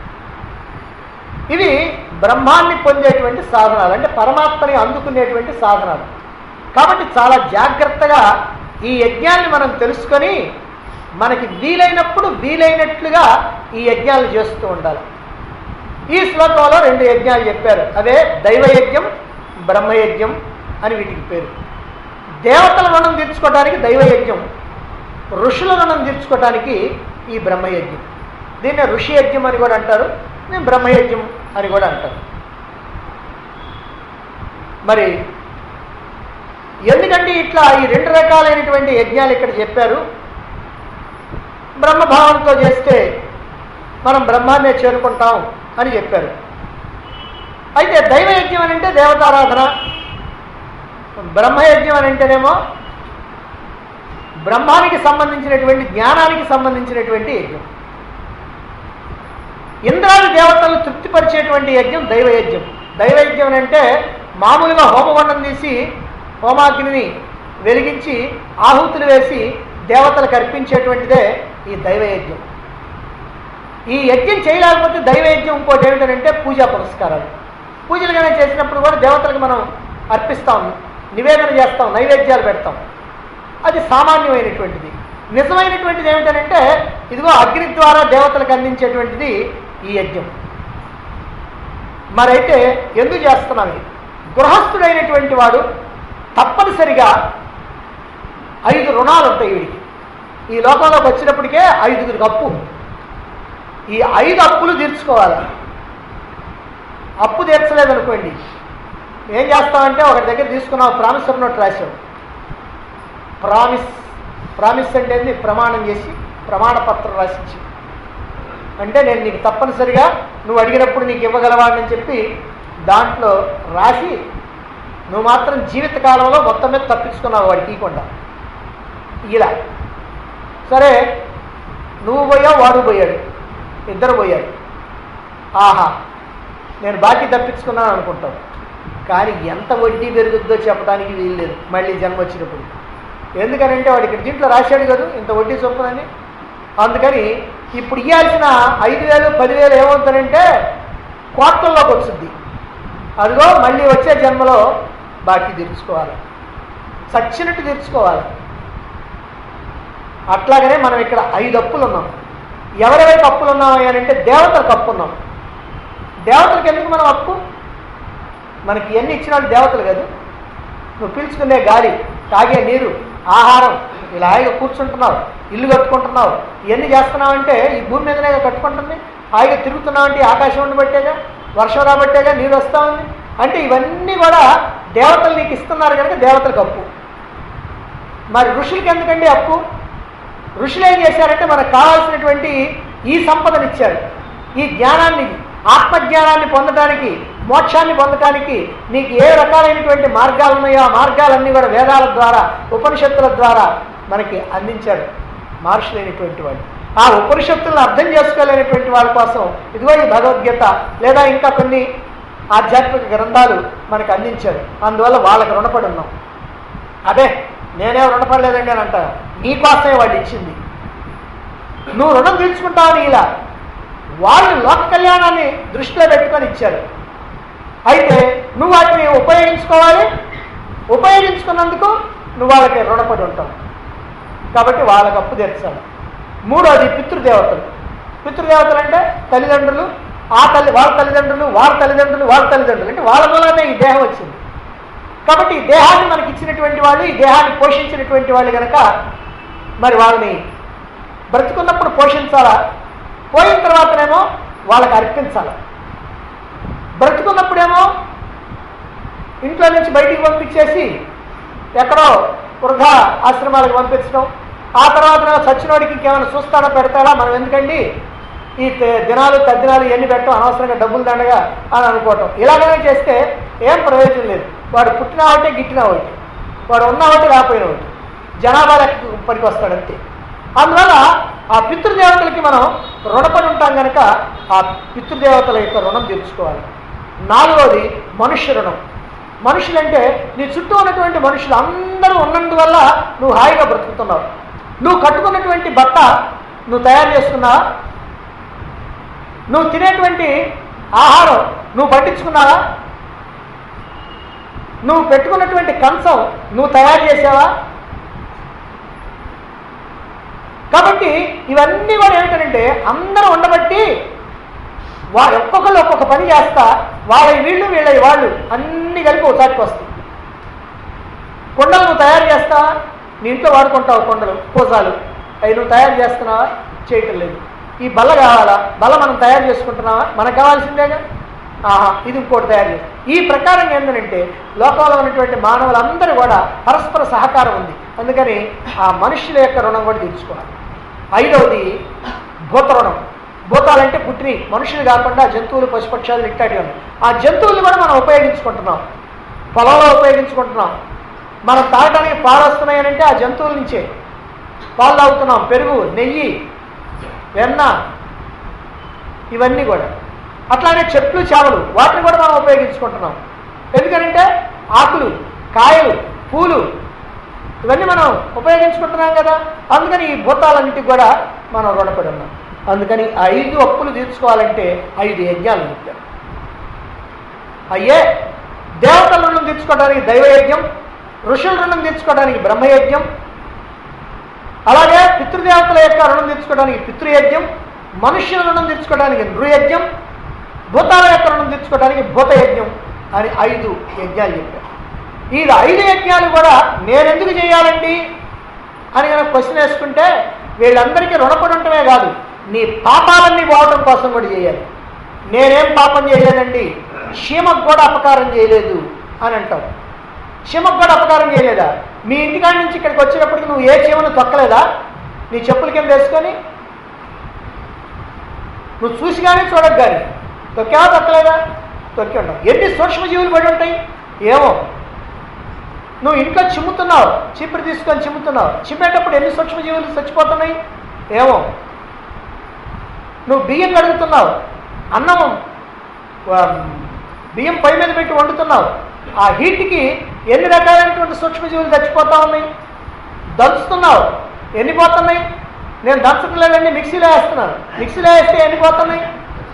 ఇవి బ్రహ్మాన్ని పొందేటువంటి సాధనాలు అంటే పరమాత్మని అందుకునేటువంటి సాధనాలు కాబట్టి చాలా జాగ్రత్తగా ఈ యజ్ఞాన్ని మనం తెలుసుకొని మనకి వీలైనప్పుడు వీలైనట్లుగా ఈ యజ్ఞాలు చేస్తూ ఉండాలి ఈ శ్లోకంలో రెండు యజ్ఞాలు చెప్పారు అదే దైవయజ్ఞం బ్రహ్మయజ్ఞం అని వీటికి పేరు దేవతల రుణం తీర్చుకోవడానికి దైవయజ్ఞం ఋషుల రుణం తీర్చుకోవడానికి ఈ బ్రహ్మయజ్ఞం దీన్ని ఋషి యజ్ఞం అని కూడా అంటారు నేను బ్రహ్మయజ్ఞం అని కూడా అంటారు మరి ఎందుకంటే ఇట్లా ఈ రెండు రకాలైనటువంటి యజ్ఞాలు ఇక్కడ చెప్పారు బ్రహ్మభావంతో చేస్తే మనం బ్రహ్మాన్నే చేరుకుంటాం అని చెప్పారు అయితే దైవయజ్ఞం అని అంటే దేవతారాధన బ్రహ్మయజ్ఞం అని అంటేనేమో బ్రహ్మానికి సంబంధించినటువంటి జ్ఞానానికి సంబంధించినటువంటి యజ్ఞం ఇంద్రాది దేవతలను తృప్తిపరిచేటువంటి యజ్ఞం దైవయజ్ఞం దైవయజ్ఞం అని అంటే మామూలుగా హోమగుండం తీసి హోమాగ్నిని వెలిగించి ఆహుతులు వేసి దేవతలకు అర్పించేటువంటిదే ఈ దైవయజ్ఞం ఈ యజ్ఞం చేయలేకపోతే దైవయజ్ఞం ఇంకోటి ఏమిటంటే పూజా పురస్కారాలు పూజలు కానీ చేసినప్పుడు కూడా దేవతలకు మనం అర్పిస్తాం నివేదన చేస్తాం నైవేద్యాలు పెడతాం అది సామాన్యమైనటువంటిది నిజమైనటువంటిది ఏమిటంటే ఇదిగో అగ్ని ద్వారా దేవతలకు అందించేటువంటిది ఈ యజ్ఞం మరైతే ఎందుకు చేస్తున్నాం ఇది గృహస్థుడైనటువంటి వాడు తప్పనిసరిగా ఐదు రుణాలు ఉంటాయి వీడికి ఈ లోకంలోకి వచ్చినప్పటికే ఐదుగురికి అప్పు ఈ ఐదు అప్పులు తీర్చుకోవాలి అప్పు తీర్చలేదనుకోండి ఏం చేస్తామంటే ఒకటి దగ్గర తీసుకున్నావు ప్రామిసర్ నోట్ రాసావు ప్రామిస్ ప్రామిస్ అంటే ఏంది? ప్రమాణం చేసి ప్రమాణ పత్రం రాసిచ్చి అంటే నేను నీకు తప్పనిసరిగా నువ్వు అడిగినప్పుడు నీకు ఇవ్వగలవాడని చెప్పి దాంట్లో రాసి నువ్వు మాత్రం జీవితకాలంలో మొత్తం మీద తప్పించుకున్నావు వాడికి ఇవ్వకుండా ఇలా సరే నువ్వు పోయావు వాడు పోయాడు ఇద్దరు పోయారు ఆహా నేను బాకీ తప్పించుకున్నాను అనుకుంటావు కానీ ఎంత వడ్డీ పెరుగుద్దో చెప్పడానికి వీలు లేదు మళ్ళీ జన్మ వచ్చినప్పుడు ఎందుకనంటే వాడు ఇక్కడ దీంట్లో రాశాడు కదా ఇంత వడ్డీ చొప్పునని అందుకని ఇప్పుడు ఇవ్వాల్సిన ఐదు వేలు పదివేలు ఏమవుతానంటే కోట్లలోకి వచ్చింది అదిగో మళ్ళీ వచ్చే జన్మలో బాకీ తీర్చుకోవాలి చచ్చినట్టు తీర్చుకోవాలి అట్లాగనే మనం ఇక్కడ ఐదు అప్పులు ఉన్నాం ఎవరెవరికి అప్పులు ఉన్నాం అని అంటే దేవతలకు అప్పు ఉన్నాం దేవతలకు ఎందుకు మనం అప్పు మనకి ఎన్ని ఇచ్చిన వాళ్ళు దేవతలు కాదు నువ్వు పీల్చుకునే గాలి తాగే నీరు ఆహారం ఇలా హాయిగా కూర్చుంటున్నావు ఇల్లు కట్టుకుంటున్నావు ఇవన్నీ చేస్తున్నావంటే ఈ భూమి మీదనే కట్టుకుంటుంది హాయిగా తిరుగుతున్నావంటే ఈ ఆకాశం ఉండబట్టేగా వర్షం రాబట్టేగా నీరు వస్తూ ఉంది అంటే ఇవన్నీ కూడా దేవతలు నీకు ఇస్తున్నారు కనుక దేవతలకు అప్పు మరి ఋషులకి ఎందుకండి అప్పు ఋషులు ఏం చేశారంటే మనకు కావాల్సినటువంటి ఈ సంపదనిచ్చారు ఈ జ్ఞానాన్ని ఆత్మజ్ఞానాన్ని పొందడానికి మోక్షాన్ని పొందడానికి నీకు ఏ రకాలైనటువంటి మార్గాలు ఉన్నాయో ఆ మార్గాలన్నీ కూడా వేదాల ద్వారా ఉపనిషత్తుల ద్వారా మనకి అందించారు మహర్షులైనటువంటి వాళ్ళు ఆ ఉపనిషత్తులను అర్థం చేసుకోలేనటువంటి వాళ్ళ కోసం ఇదిగో ఈ భగవద్గీత లేదా ఇంకా కొన్ని ఆధ్యాత్మిక గ్రంథాలు మనకు అందించారు అందువల్ల వాళ్ళకి రుణపడి ఉన్నాం అదే నేనే రుణపడలేదండి అని అంటా నీకోసమే వాళ్ళు ఇచ్చింది నువ్వు రుణం తీర్చుకుంటావని ఇలా వాళ్ళు లోక కళ్యాణాన్ని దృష్టిలో పెట్టుకొని ఇచ్చారు అయితే నువ్వు వాటిని ఉపయోగించుకోవాలి ఉపయోగించుకున్నందుకు నువ్వు వాళ్ళకి రుణపడి ఉంటావు కాబట్టి వాళ్ళకి అప్పు తీర్చాలి మూడోది పితృదేవతలు పితృదేవతలు అంటే తల్లిదండ్రులు ఆ తల్లి వాళ్ళ తల్లిదండ్రులు వాళ్ళ తల్లిదండ్రులు వాళ్ళ తల్లిదండ్రులు అంటే వాళ్ళ మూలనే ఈ దేహం వచ్చింది కాబట్టి ఈ దేహాన్ని మనకి ఇచ్చినటువంటి వాళ్ళు ఈ దేహాన్ని పోషించినటువంటి వాళ్ళు కనుక మరి వాళ్ళని బ్రతుకున్నప్పుడు పోషించాలా పోయిన తర్వాతనేమో వాళ్ళకి అర్పించాలి బ్రతుకున్నప్పుడేమో ఇంట్లో నుంచి బయటికి పంపించేసి ఎక్కడో వృధా ఆశ్రమాలకు పంపించడం ఆ తర్వాత సచ్చినోడికి ఇంకేమైనా చూస్తాడా పెడతాడా మనం ఎందుకండి ఈ తే- దినాలు తద్దినాలు ఇవన్నీ పెట్టడం అనవసరంగా డబ్బులు దండగా అని అనుకోవటం ఇలాగనే చేస్తే ఏం ప్రయోజనం లేదు వాడు పుట్టినా ఒకటే గిట్టినా ఒకటి వాడు ఉన్నా ఒకటి రాకపోయినా ఒకటి జనాభా లెక్క పనికి వస్తాడు అంతే అందువల్ల ఆ పితృదేవతలకి మనం రుణపడి ఉంటాం కనుక ఆ పితృదేవతల యొక్క రుణం తీర్చుకోవాలి నాలుగవది మనుష్య రుణం మనుషులంటే నీ చుట్టూ ఉన్నటువంటి మనుషులు అందరూ ఉన్నందువల్ల నువ్వు హాయిగా బ్రతుకుతున్నావు నువ్వు కట్టుకున్నటువంటి బట్ట నువ్వు తయారు చేసుకున్నావా నువ్వు తినేటువంటి ఆహారం నువ్వు పట్టించుకున్నావా నువ్వు పెట్టుకున్నటువంటి కంచం నువ్వు తయారు చేసావా కాబట్టి ఇవన్నీ కూడా ఏమిటంటే అందరూ ఉండబట్టి వారు ఒక్కొక్కరు ఒక్కొక్క పని చేస్తా వాళ్ళ వీళ్ళు వీళ్ళ వాళ్ళు అన్ని కలిపి ఒకసారికి వస్తాయి కొండలు నువ్వు తయారు చేస్తావా నీ ఇంట్లో వాడుకుంటావు కొండలు పూసాలు అవి నువ్వు తయారు చేస్తున్నావా చేయటం లేదు ఈ బల్ల కావాలా బల్ల మనం తయారు చేసుకుంటున్నావా మనకు కావాల్సిందేగా ఆహా ఇది ఇంకోటి తయారు చేస్తాం ఈ ప్రకారం ఏంటంటే లోకంలో ఉన్నటువంటి మానవులందరూ కూడా పరస్పర సహకారం ఉంది అందుకని ఆ మనుషుల యొక్క రుణం కూడా తీర్చుకోవాలి ఐదవది భూత రుణం భూతాలంటే పుట్టినవి మనుషులు కాకుండా జంతువులు పశుపక్షాలు ఇట్లాంటివి ఉన్నాయి ఆ జంతువులు కూడా మనం ఉపయోగించుకుంటున్నాం పొలంలో ఉపయోగించుకుంటున్నాం మనం తాగడానికి పాలు వస్తున్నాయనంటే ఆ జంతువుల నుంచే పాలు తాగుతున్నాం పెరుగు నెయ్యి వెన్న ఇవన్నీ కూడా అట్లానే చెట్లు చేపలు వాటిని కూడా మనం ఉపయోగించుకుంటున్నాం ఎందుకంటే ఆకులు కాయలు పూలు ఇవన్నీ మనం ఉపయోగించుకుంటున్నాం కదా అందుకని ఈ భూతాలన్నిటికి కూడా మనం రుణపడి ఉన్నాం అందుకని ఐదు అప్పులు తీర్చుకోవాలంటే ఐదు యజ్ఞాలు చెప్పారు అయ్యే దేవతల రుణం తీర్చుకోవడానికి దైవయజ్ఞం ఋషుల రుణం తీర్చుకోవడానికి బ్రహ్మయజ్ఞం అలాగే పితృదేవతల యొక్క రుణం తీర్చుకోవడానికి పితృయజ్ఞం మనుష్యుల రుణం తీర్చుకోవడానికి నృయజ్ఞం భూతాల యొక్క రుణం తీర్చుకోవడానికి భూతయజ్ఞం అని ఐదు యజ్ఞాలు చెప్పారు ఈ ఐదు యజ్ఞాలు కూడా నేనెందుకు చేయాలండి అని కనుక క్వశ్చన్ వేసుకుంటే వీళ్ళందరికీ రుణపడి ఉండటమే కాదు నీ పాపాలన్నీ పోవడం కోసం కూడా చేయాలి నేనేం పాపం చేయలేదండి చీమకు కూడా అపకారం చేయలేదు అని అంటావు చీమకు కూడా అపకారం చేయలేదా మీ ఇంటికాడి నుంచి ఇక్కడికి వచ్చేటప్పటికి నువ్వు ఏ చీమను తొక్కలేదా నీ చెప్పుల కింద వేసుకొని నువ్వు చూసి కానీ చూడకు కానీ తొక్కావా తొక్కలేదా తొక్కి ఉంటావు ఎన్ని సూక్ష్మజీవులు పడి ఉంటాయి ఏమో నువ్వు ఇంట్లో చిమ్ముతున్నావు చీపురు తీసుకొని చిమ్ముతున్నావు చిమ్మేటప్పుడు ఎన్ని సూక్ష్మజీవులు చచ్చిపోతున్నాయి ఏమో నువ్వు బియ్యం కడుగుతున్నావు అన్నం ఆ, బియ్యం పొయ్యి మీద పెట్టి వండుతున్నావు ఆ హీట్కి ఎన్ని రకాలైనటువంటి సూక్ష్మజీవులు చచ్చిపోతా ఉన్నాయి దంచుతున్నావు ఎన్ని పోతున్నాయి నేను దంచడం లేదండి మిక్సీలో వేస్తున్నాను మిక్సీలో వేస్తే ఎన్ని పోతున్నాయి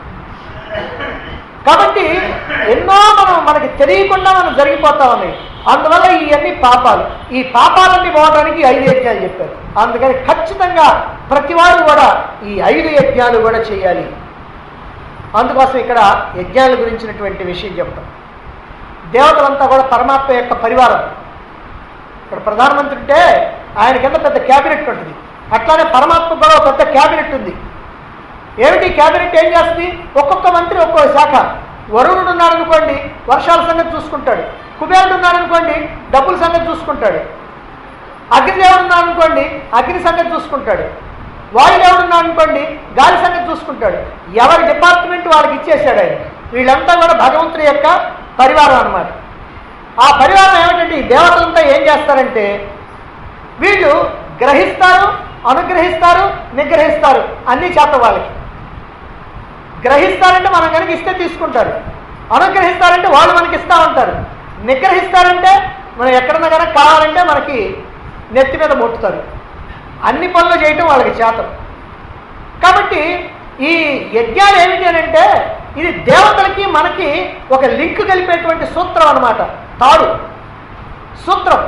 కాబట్టి ఎన్నో మనం మనకి తెలియకుండా మనం జరిగిపోతా ఉన్నాయి అందువల్ల ఇవన్నీ పాపాలు ఈ పాపాలన్నీ పోవడానికి ఐదు యజ్ఞాలు చెప్పారు అందుకని ఖచ్చితంగా ప్రతి వారు కూడా ఈ ఐదు యజ్ఞాలు కూడా చేయాలి అందుకోసం ఇక్కడ యజ్ఞాల గురించినటువంటి విషయం చెప్తాం దేవతలంతా కూడా పరమాత్మ యొక్క పరివారం ఇక్కడ ప్రధానమంత్రి ఉంటే ఆయన కింద పెద్ద క్యాబినెట్ ఉంటుంది అట్లానే పరమాత్మ కూడా ఒక పెద్ద క్యాబినెట్ ఉంది ఏమిటి క్యాబినెట్ ఏం చేస్తుంది ఒక్కొక్క మంత్రి ఒక్కో శాఖ వరుణుడు ఉన్నాడు అనుకోండి వర్షాల సంగతి చూసుకుంటాడు కుబేరుడు ఉన్నాడు అనుకోండి డబ్బుల సంగతి చూసుకుంటాడు అగ్నిదేవుడు ఉన్నాడు అనుకోండి అగ్ని సంగతి చూసుకుంటాడు వాయుదేవుడు ఉన్నాడు అనుకోండి గాలి సంగతి చూసుకుంటాడు ఎవరి డిపార్ట్మెంట్ వాళ్ళకి ఇచ్చేసాడు ఆయన వీళ్ళంతా కూడా భగవంతుడి యొక్క పరివారం అన్నమాట ఆ పరివారం ఏమిటంటే ఈ దేవతలంతా ఏం చేస్తారంటే వీళ్ళు గ్రహిస్తారు అనుగ్రహిస్తారు నిగ్రహిస్తారు అన్ని చేత వాళ్ళకి గ్రహిస్తారంటే మనం కనుక ఇస్తే తీసుకుంటారు అనుగ్రహిస్తారంటే వాళ్ళు మనకి ఇస్తా ఉంటారు నిగ్రహిస్తారంటే మనం ఎక్కడన్నా కనుక కావాలంటే మనకి నెత్తి మీద మొట్టుతారు అన్ని పనులు చేయటం వాళ్ళకి చేతం కాబట్టి ఈ యజ్ఞాలు ఏమిటి అని అంటే ఇది దేవతలకి మనకి ఒక లింక్ కలిపేటువంటి సూత్రం అన్నమాట తాడు సూత్రం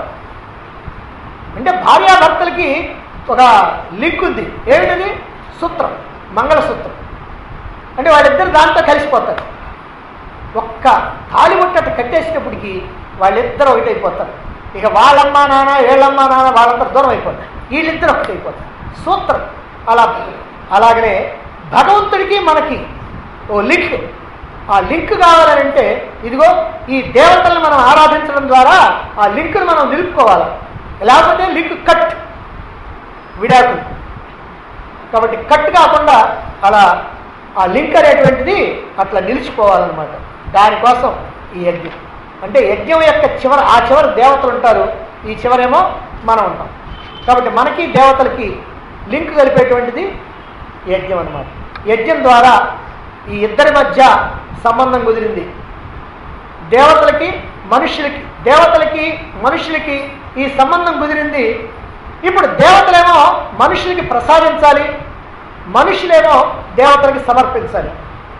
అంటే భార్యాభర్తలకి ఒక లింక్ ఉంది ఏమిటది సూత్రం మంగళసూత్రం అంటే వాళ్ళిద్దరు దాంతో కలిసిపోతారు ఒక్క తాళి ముట్టట కట్టేసినప్పటికీ వాళ్ళిద్దరు ఒకటైపోతారు ఇక వాళ్ళమ్మ నాన్న వీళ్ళమ్మ నాన్న వాళ్ళందరూ దూరం అయిపోతారు వీళ్ళిద్దరు ఒకటైపోతారు సూత్రం అలా అలాగనే భగవంతుడికి మనకి ఓ లింక్ ఆ లింక్ కావాలంటే ఇదిగో ఈ దేవతలను మనం ఆరాధించడం ద్వారా ఆ లింక్ను మనం నిలుపుకోవాలి లేకపోతే లింక్ కట్ విడాకులు కాబట్టి కట్ కాకుండా అలా ఆ లింక్ అనేటువంటిది అట్లా నిలిచిపోవాలన్నమాట దానికోసం ఈ యజ్ఞం అంటే యజ్ఞం యొక్క చివర ఆ చివరి దేవతలు ఉంటారు ఈ చివరేమో మనం ఉంటాం కాబట్టి మనకి దేవతలకి లింక్ కలిపేటువంటిది యజ్ఞం అన్నమాట యజ్ఞం ద్వారా ఈ ఇద్దరి మధ్య సంబంధం కుదిరింది దేవతలకి మనుషులకి దేవతలకి మనుషులకి ఈ సంబంధం కుదిరింది ఇప్పుడు దేవతలేమో మనుషులకి ప్రసాదించాలి మనుషులేమో దేవతలకి సమర్పించాలి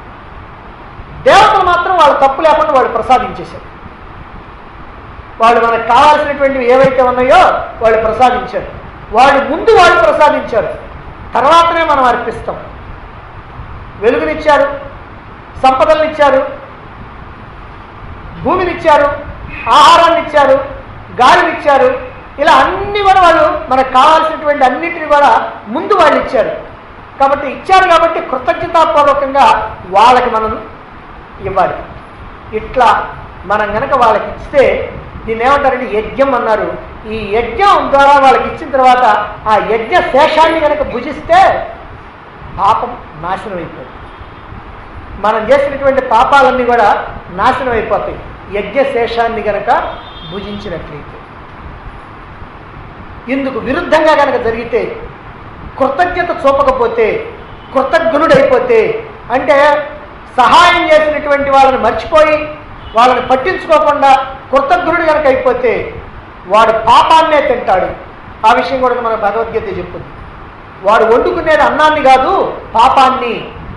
దేవతలు మాత్రం వాళ్ళ తప్పు లేకుండా వాళ్ళు ప్రసాదించేశారు వాళ్ళు మనకు కావాల్సినటువంటివి ఏవైతే ఉన్నాయో వాళ్ళు ప్రసాదించారు వాళ్ళు ముందు వాళ్ళు ప్రసాదించారు తర్వాతనే మనం అర్పిస్తాం వెలుగునిచ్చారు సంపదలనిచ్చారు భూమినిచ్చారు ఆహారాన్ని ఇచ్చారు గాలినిచ్చారు ఇలా అన్ని కూడా వాళ్ళు మనకు కావాల్సినటువంటి అన్నింటిని కూడా ముందు వాళ్ళు ఇచ్చారు కాబట్టి ఇచ్చారు కాబట్టి కృతజ్ఞతాపూర్వకంగా వాళ్ళకి మనం ఇవ్వాలి ఇట్లా మనం గనక వాళ్ళకి ఇస్తే దీన్ని ఏమంటారంటే యజ్ఞం అన్నారు ఈ యజ్ఞం ద్వారా వాళ్ళకి ఇచ్చిన తర్వాత ఆ యజ్ఞ శేషాన్ని గనక భుజిస్తే పాపం నాశనం అయిపోతుంది మనం చేసినటువంటి పాపాలన్నీ కూడా నాశనం అయిపోతాయి యజ్ఞ శేషాన్ని గనక భుజించినట్లయితే ఇందుకు విరుద్ధంగా గనక జరిగితే కృతజ్ఞత చూపకపోతే కృతజ్ఞుడైపోతే అంటే సహాయం చేసినటువంటి వాళ్ళని మర్చిపోయి వాళ్ళని పట్టించుకోకుండా కృతజ్ఞుడు కనుక అయిపోతే వాడు పాపాన్నే తింటాడు ఆ విషయం కూడా మన భగవద్గీత చెప్తుంది వాడు వండుకునేది అన్నాన్ని కాదు పాపాన్ని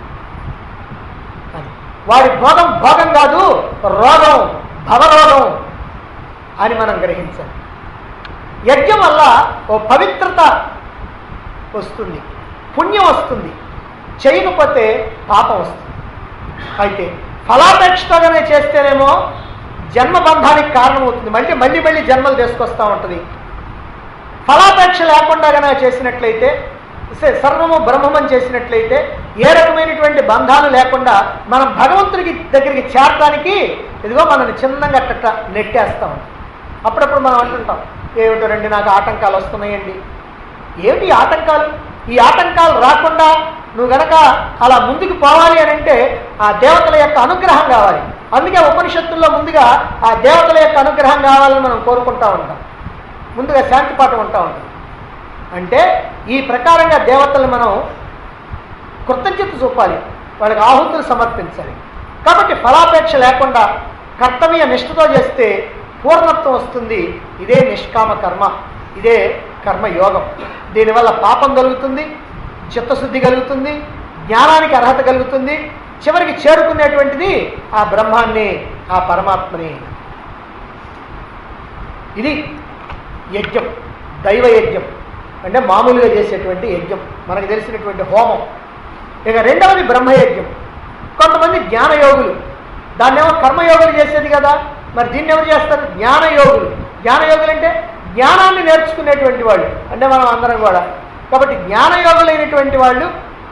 అని వాడి భోగం భోగం కాదు రోగం భవరోగం అని మనం గ్రహించాలి యజ్ఞం వల్ల ఓ పవిత్రత వస్తుంది పుణ్యం వస్తుంది చేయకపోతే పాపం వస్తుంది అయితే ఫలాపేక్షతోగానే చేస్తేనేమో జన్మబంధానికి కారణమవుతుంది మళ్ళీ మళ్ళీ మళ్ళీ జన్మలు తీసుకొస్తూ ఉంటుంది ఫలాపేక్ష లేకుండా కనుక చేసినట్లయితే సే- సర్వము బ్రహ్మమని చేసినట్లయితే ఏ రకమైనటువంటి బంధాలు లేకుండా మనం భగవంతుడికి దగ్గరికి చేరడానికి ఇదిగో మనల్ని చిన్నగా అట్ట నెట్టేస్తాం అప్పుడప్పుడు మనం అంటుంటాం ఏమిటో రండి నాకు ఆటంకాలు వస్తున్నాయండి ఏమిటి ఈ ఆటంకాలు ఈ ఆటంకాలు రాకుండా నువ్వు గనక అలా ముందుకు పోవాలి అని అంటే ఆ దేవతల యొక్క అనుగ్రహం కావాలి అందుకే ఉపనిషత్తుల్లో ముందుగా ఆ దేవతల యొక్క అనుగ్రహం కావాలని మనం కోరుకుంటా ఉంటాం ముందుగా శాంతి పాఠం ఉంటా ఉంటుంది అంటే ఈ ప్రకారంగా దేవతలు మనం కృతజ్ఞత చూపాలి వాళ్ళకి ఆహుతులు సమర్పించాలి కాబట్టి ఫలాపేక్ష లేకుండా కర్తవ్య నిష్ఠతో చేస్తే పూర్ణత్వం వస్తుంది ఇదే నిష్కామ కర్మ ఇదే కర్మయోగం దీనివల్ల పాపం కలుగుతుంది చిత్తశుద్ధి కలుగుతుంది జ్ఞానానికి అర్హత కలుగుతుంది చివరికి చేరుకునేటువంటిది ఆ బ్రహ్మాన్ని ఆ పరమాత్మని ఇది యజ్ఞం దైవ యజ్ఞం అంటే మామూలుగా చేసేటువంటి యజ్ఞం మనకు తెలిసినటువంటి హోమం ఇక రెండవది బ్రహ్మయజ్ఞం కొంతమంది జ్ఞానయోగులు దాన్నేమో కర్మయోగులు చేసేది కదా మరి దీన్ని ఎవరు చేస్తారు జ్ఞానయోగులు జ్ఞానయోగులు అంటే జ్ఞానాన్ని నేర్చుకునేటువంటి వాళ్ళు అంటే మనం అందరం కూడా కాబట్టి జ్ఞానయోగులైనటువంటి వాళ్ళు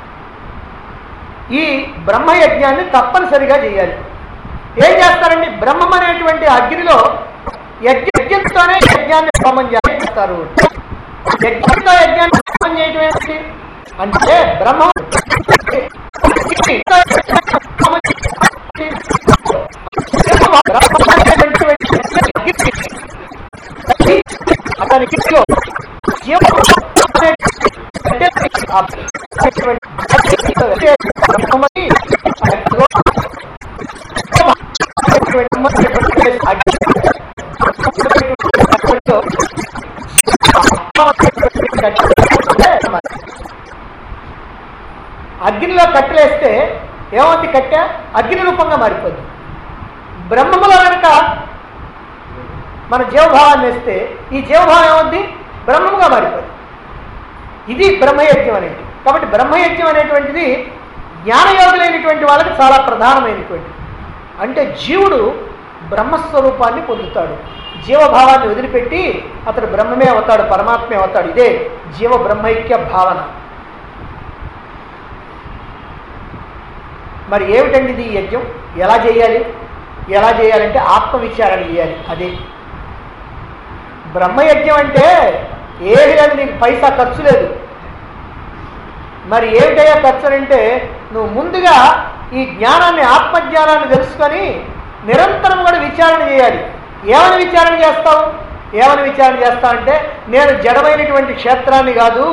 ఈ బ్రహ్మయజ్ఞాన్ని తప్పనిసరిగా చేయాలి ఏం చేస్తారండి బ్రహ్మం అనేటువంటి అగ్నిలో యజ్ఞ యజ్ఞంతోనే యజ్ఞాన్ని హోమం చేస్తారు యజ్ఞంతో యజ్ఞాన్ని హోమం చేయటం ఏంటి అంటే బ్రహ్మం అతనికి అగ్నిలో కట్టెలేస్తే ఏమవుతుంది కట్టె అగ్ని రూపంగా మారిపోద్ది బ్రహ్మములో కనుక మన జీవభావాన్ని వేస్తే ఈ జీవభావం ఏమవుద్ది బ్రహ్మముగా మారిపోద్ది ఇది బ్రహ్మయజ్ఞం అనేది కాబట్టి బ్రహ్మయజ్ఞం అనేటువంటిది జ్ఞానయోగులైనటువంటి వాళ్ళకి చాలా ప్రధానమైనటువంటిది అంటే జీవుడు బ్రహ్మస్వరూపాన్ని పొందుతాడు జీవభావాన్ని వదిలిపెట్టి అతడు బ్రహ్మమే అవుతాడు పరమాత్మే అవుతాడు ఇదే జీవ బ్రహ్మైక్య భావన మరి ఏమిటండి ఇది ఈ యజ్ఞం ఎలా చేయాలి ఎలా చేయాలంటే ఆత్మవిచారణ చేయాలి అదే బ్రహ్మయజ్ఞం అంటే ఏది లేదు నీకు పైసా ఖర్చు లేదు మరి ఏమిటయ్యా ఖర్చు అని అంటే నువ్వు ముందుగా ఈ జ్ఞానాన్ని ఆత్మజ్ఞానాన్ని తెలుసుకొని నిరంతరం కూడా విచారణ చేయాలి ఏమని విచారణ చేస్తావు ఏమని విచారణ చేస్తావంటే నేను జడమైనటువంటి క్షేత్రాన్ని కాదు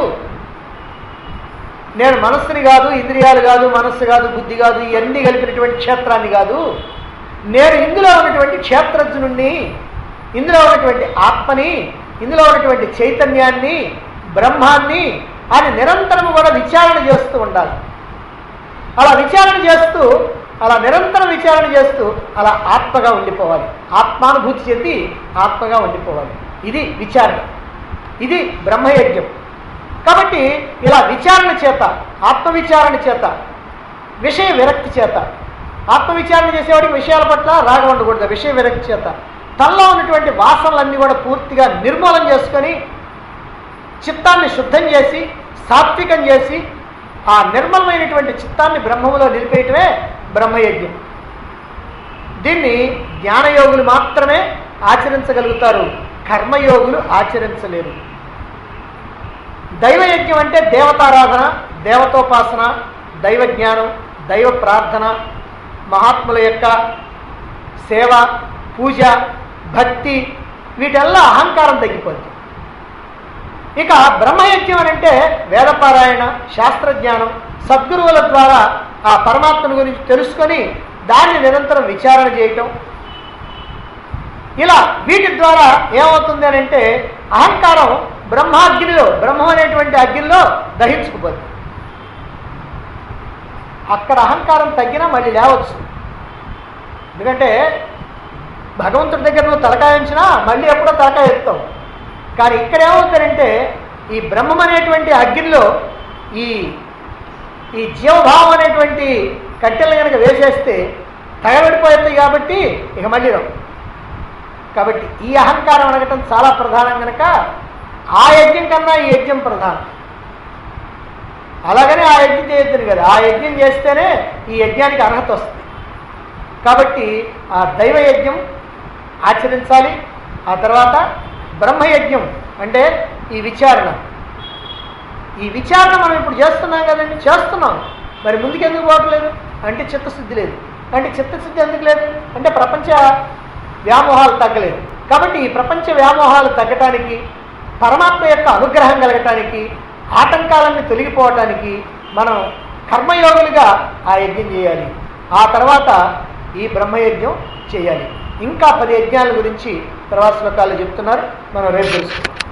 నేను మనస్సుని కాదు ఇంద్రియాలు కాదు మనస్సు కాదు బుద్ధి కాదు ఇవన్నీ కలిపినటువంటి క్షేత్రాన్ని కాదు నేను ఇందులో ఉన్నటువంటి క్షేత్రజ్ఞుణ్ణి ఇందులో ఉన్నటువంటి ఆత్మని ఇందులో ఉన్నటువంటి చైతన్యాన్ని బ్రహ్మాన్ని అని నిరంతరం కూడా విచారణ చేస్తూ ఉండాలి అలా విచారణ చేస్తూ అలా నిరంతరం విచారణ చేస్తూ అలా ఆత్మగా ఉండిపోవాలి ఆత్మానుభూతి చెంది ఆత్మగా ఉండిపోవాలి ఇది విచారణ ఇది బ్రహ్మయజ్ఞం కాబట్టి ఇలా విచారణ చేత ఆత్మవిచారణ చేత విషయ విరక్తి చేత ఆత్మవిచారణ చేసేవాడికి విషయాల పట్ల రాగం ఉండకూడదు విషయ విరక్తి చేత తనలో ఉన్నటువంటి వాసనలన్నీ కూడా పూర్తిగా నిర్మూలన చేసుకొని చిత్తాన్ని శుద్ధం చేసి సాత్వికం చేసి ఆ నిర్మలమైనటువంటి చిత్తాన్ని బ్రహ్మములో నిలిపేయటమే బ్రహ్మయజ్ఞం దీన్ని జ్ఞానయోగులు మాత్రమే ఆచరించగలుగుతారు కర్మయోగులు ఆచరించలేరు దైవయజ్ఞం అంటే దేవతారాధన దేవతోపాసన దైవ జ్ఞానం దైవ ప్రార్థన మహాత్ముల యొక్క సేవ పూజ భక్తి వీటల్లా అహంకారం తగ్గిపోద్ది ఇక బ్రహ్మయజ్ఞం అని అంటే వేదపారాయణ శాస్త్రజ్ఞానం సద్గురువుల ద్వారా ఆ పరమాత్మను గురించి తెలుసుకొని దాన్ని నిరంతరం విచారణ చేయటం ఇలా వీటి ద్వారా ఏమవుతుంది అని అంటే అహంకారం బ్రహ్మాగ్నిలో బ్రహ్మం అనేటువంటి అగ్నిలో దహించుకుపోద్ది అక్కడ అహంకారం తగ్గినా మళ్ళీ లేవచ్చు ఎందుకంటే భగవంతుడి దగ్గర నువ్వు తలకాయ ఉంచినా మళ్ళీ ఎప్పుడో తలకాయ ఎత్తావు కానీ ఇక్కడ ఏమవుతారంటే ఈ బ్రహ్మం అనేటువంటి అగ్నిలో ఈ ఈ జీవభావం అనేటువంటి కట్టెలు కనుక వేసేస్తే తగలబడిపోతాయి కాబట్టి ఇక మళ్ళీ రావు కాబట్టి ఈ అహంకారం అనగటం చాలా ప్రధానం కనుక ఆ యజ్ఞం కన్నా ఈ యజ్ఞం ప్రధానం అలాగనే ఆ యజ్ఞం చేయొద్దని కదా ఆ యజ్ఞం చేస్తేనే ఈ యజ్ఞానికి అర్హత వస్తుంది కాబట్టి ఆ దైవ యజ్ఞం ఆచరించాలి ఆ తర్వాత బ్రహ్మయజ్ఞం అంటే ఈ విచారణ ఈ విచారణ మనం ఇప్పుడు చేస్తున్నాం కదండి చేస్తున్నాం మరి ముందుకు ఎందుకు పోవట్లేదు అంటే చిత్తశుద్ధి లేదు అంటే చిత్తశుద్ధి ఎందుకు లేదు అంటే ప్రపంచ వ్యామోహాలు తగ్గలేదు కాబట్టి ఈ ప్రపంచ వ్యామోహాలు తగ్గటానికి పరమాత్మ యొక్క అనుగ్రహం కలగటానికి ఆటంకాలన్నీ తొలగిపోవటానికి మనం కర్మయోగులుగా ఆ యజ్ఞం చేయాలి ఆ తర్వాత ఈ బ్రహ్మయజ్ఞం చేయాలి ఇంకా పది యజ్ఞాల గురించి తర్వాత శ్లోకాలు చెప్తున్నారు మనం రేపు తెలుసుకుందాం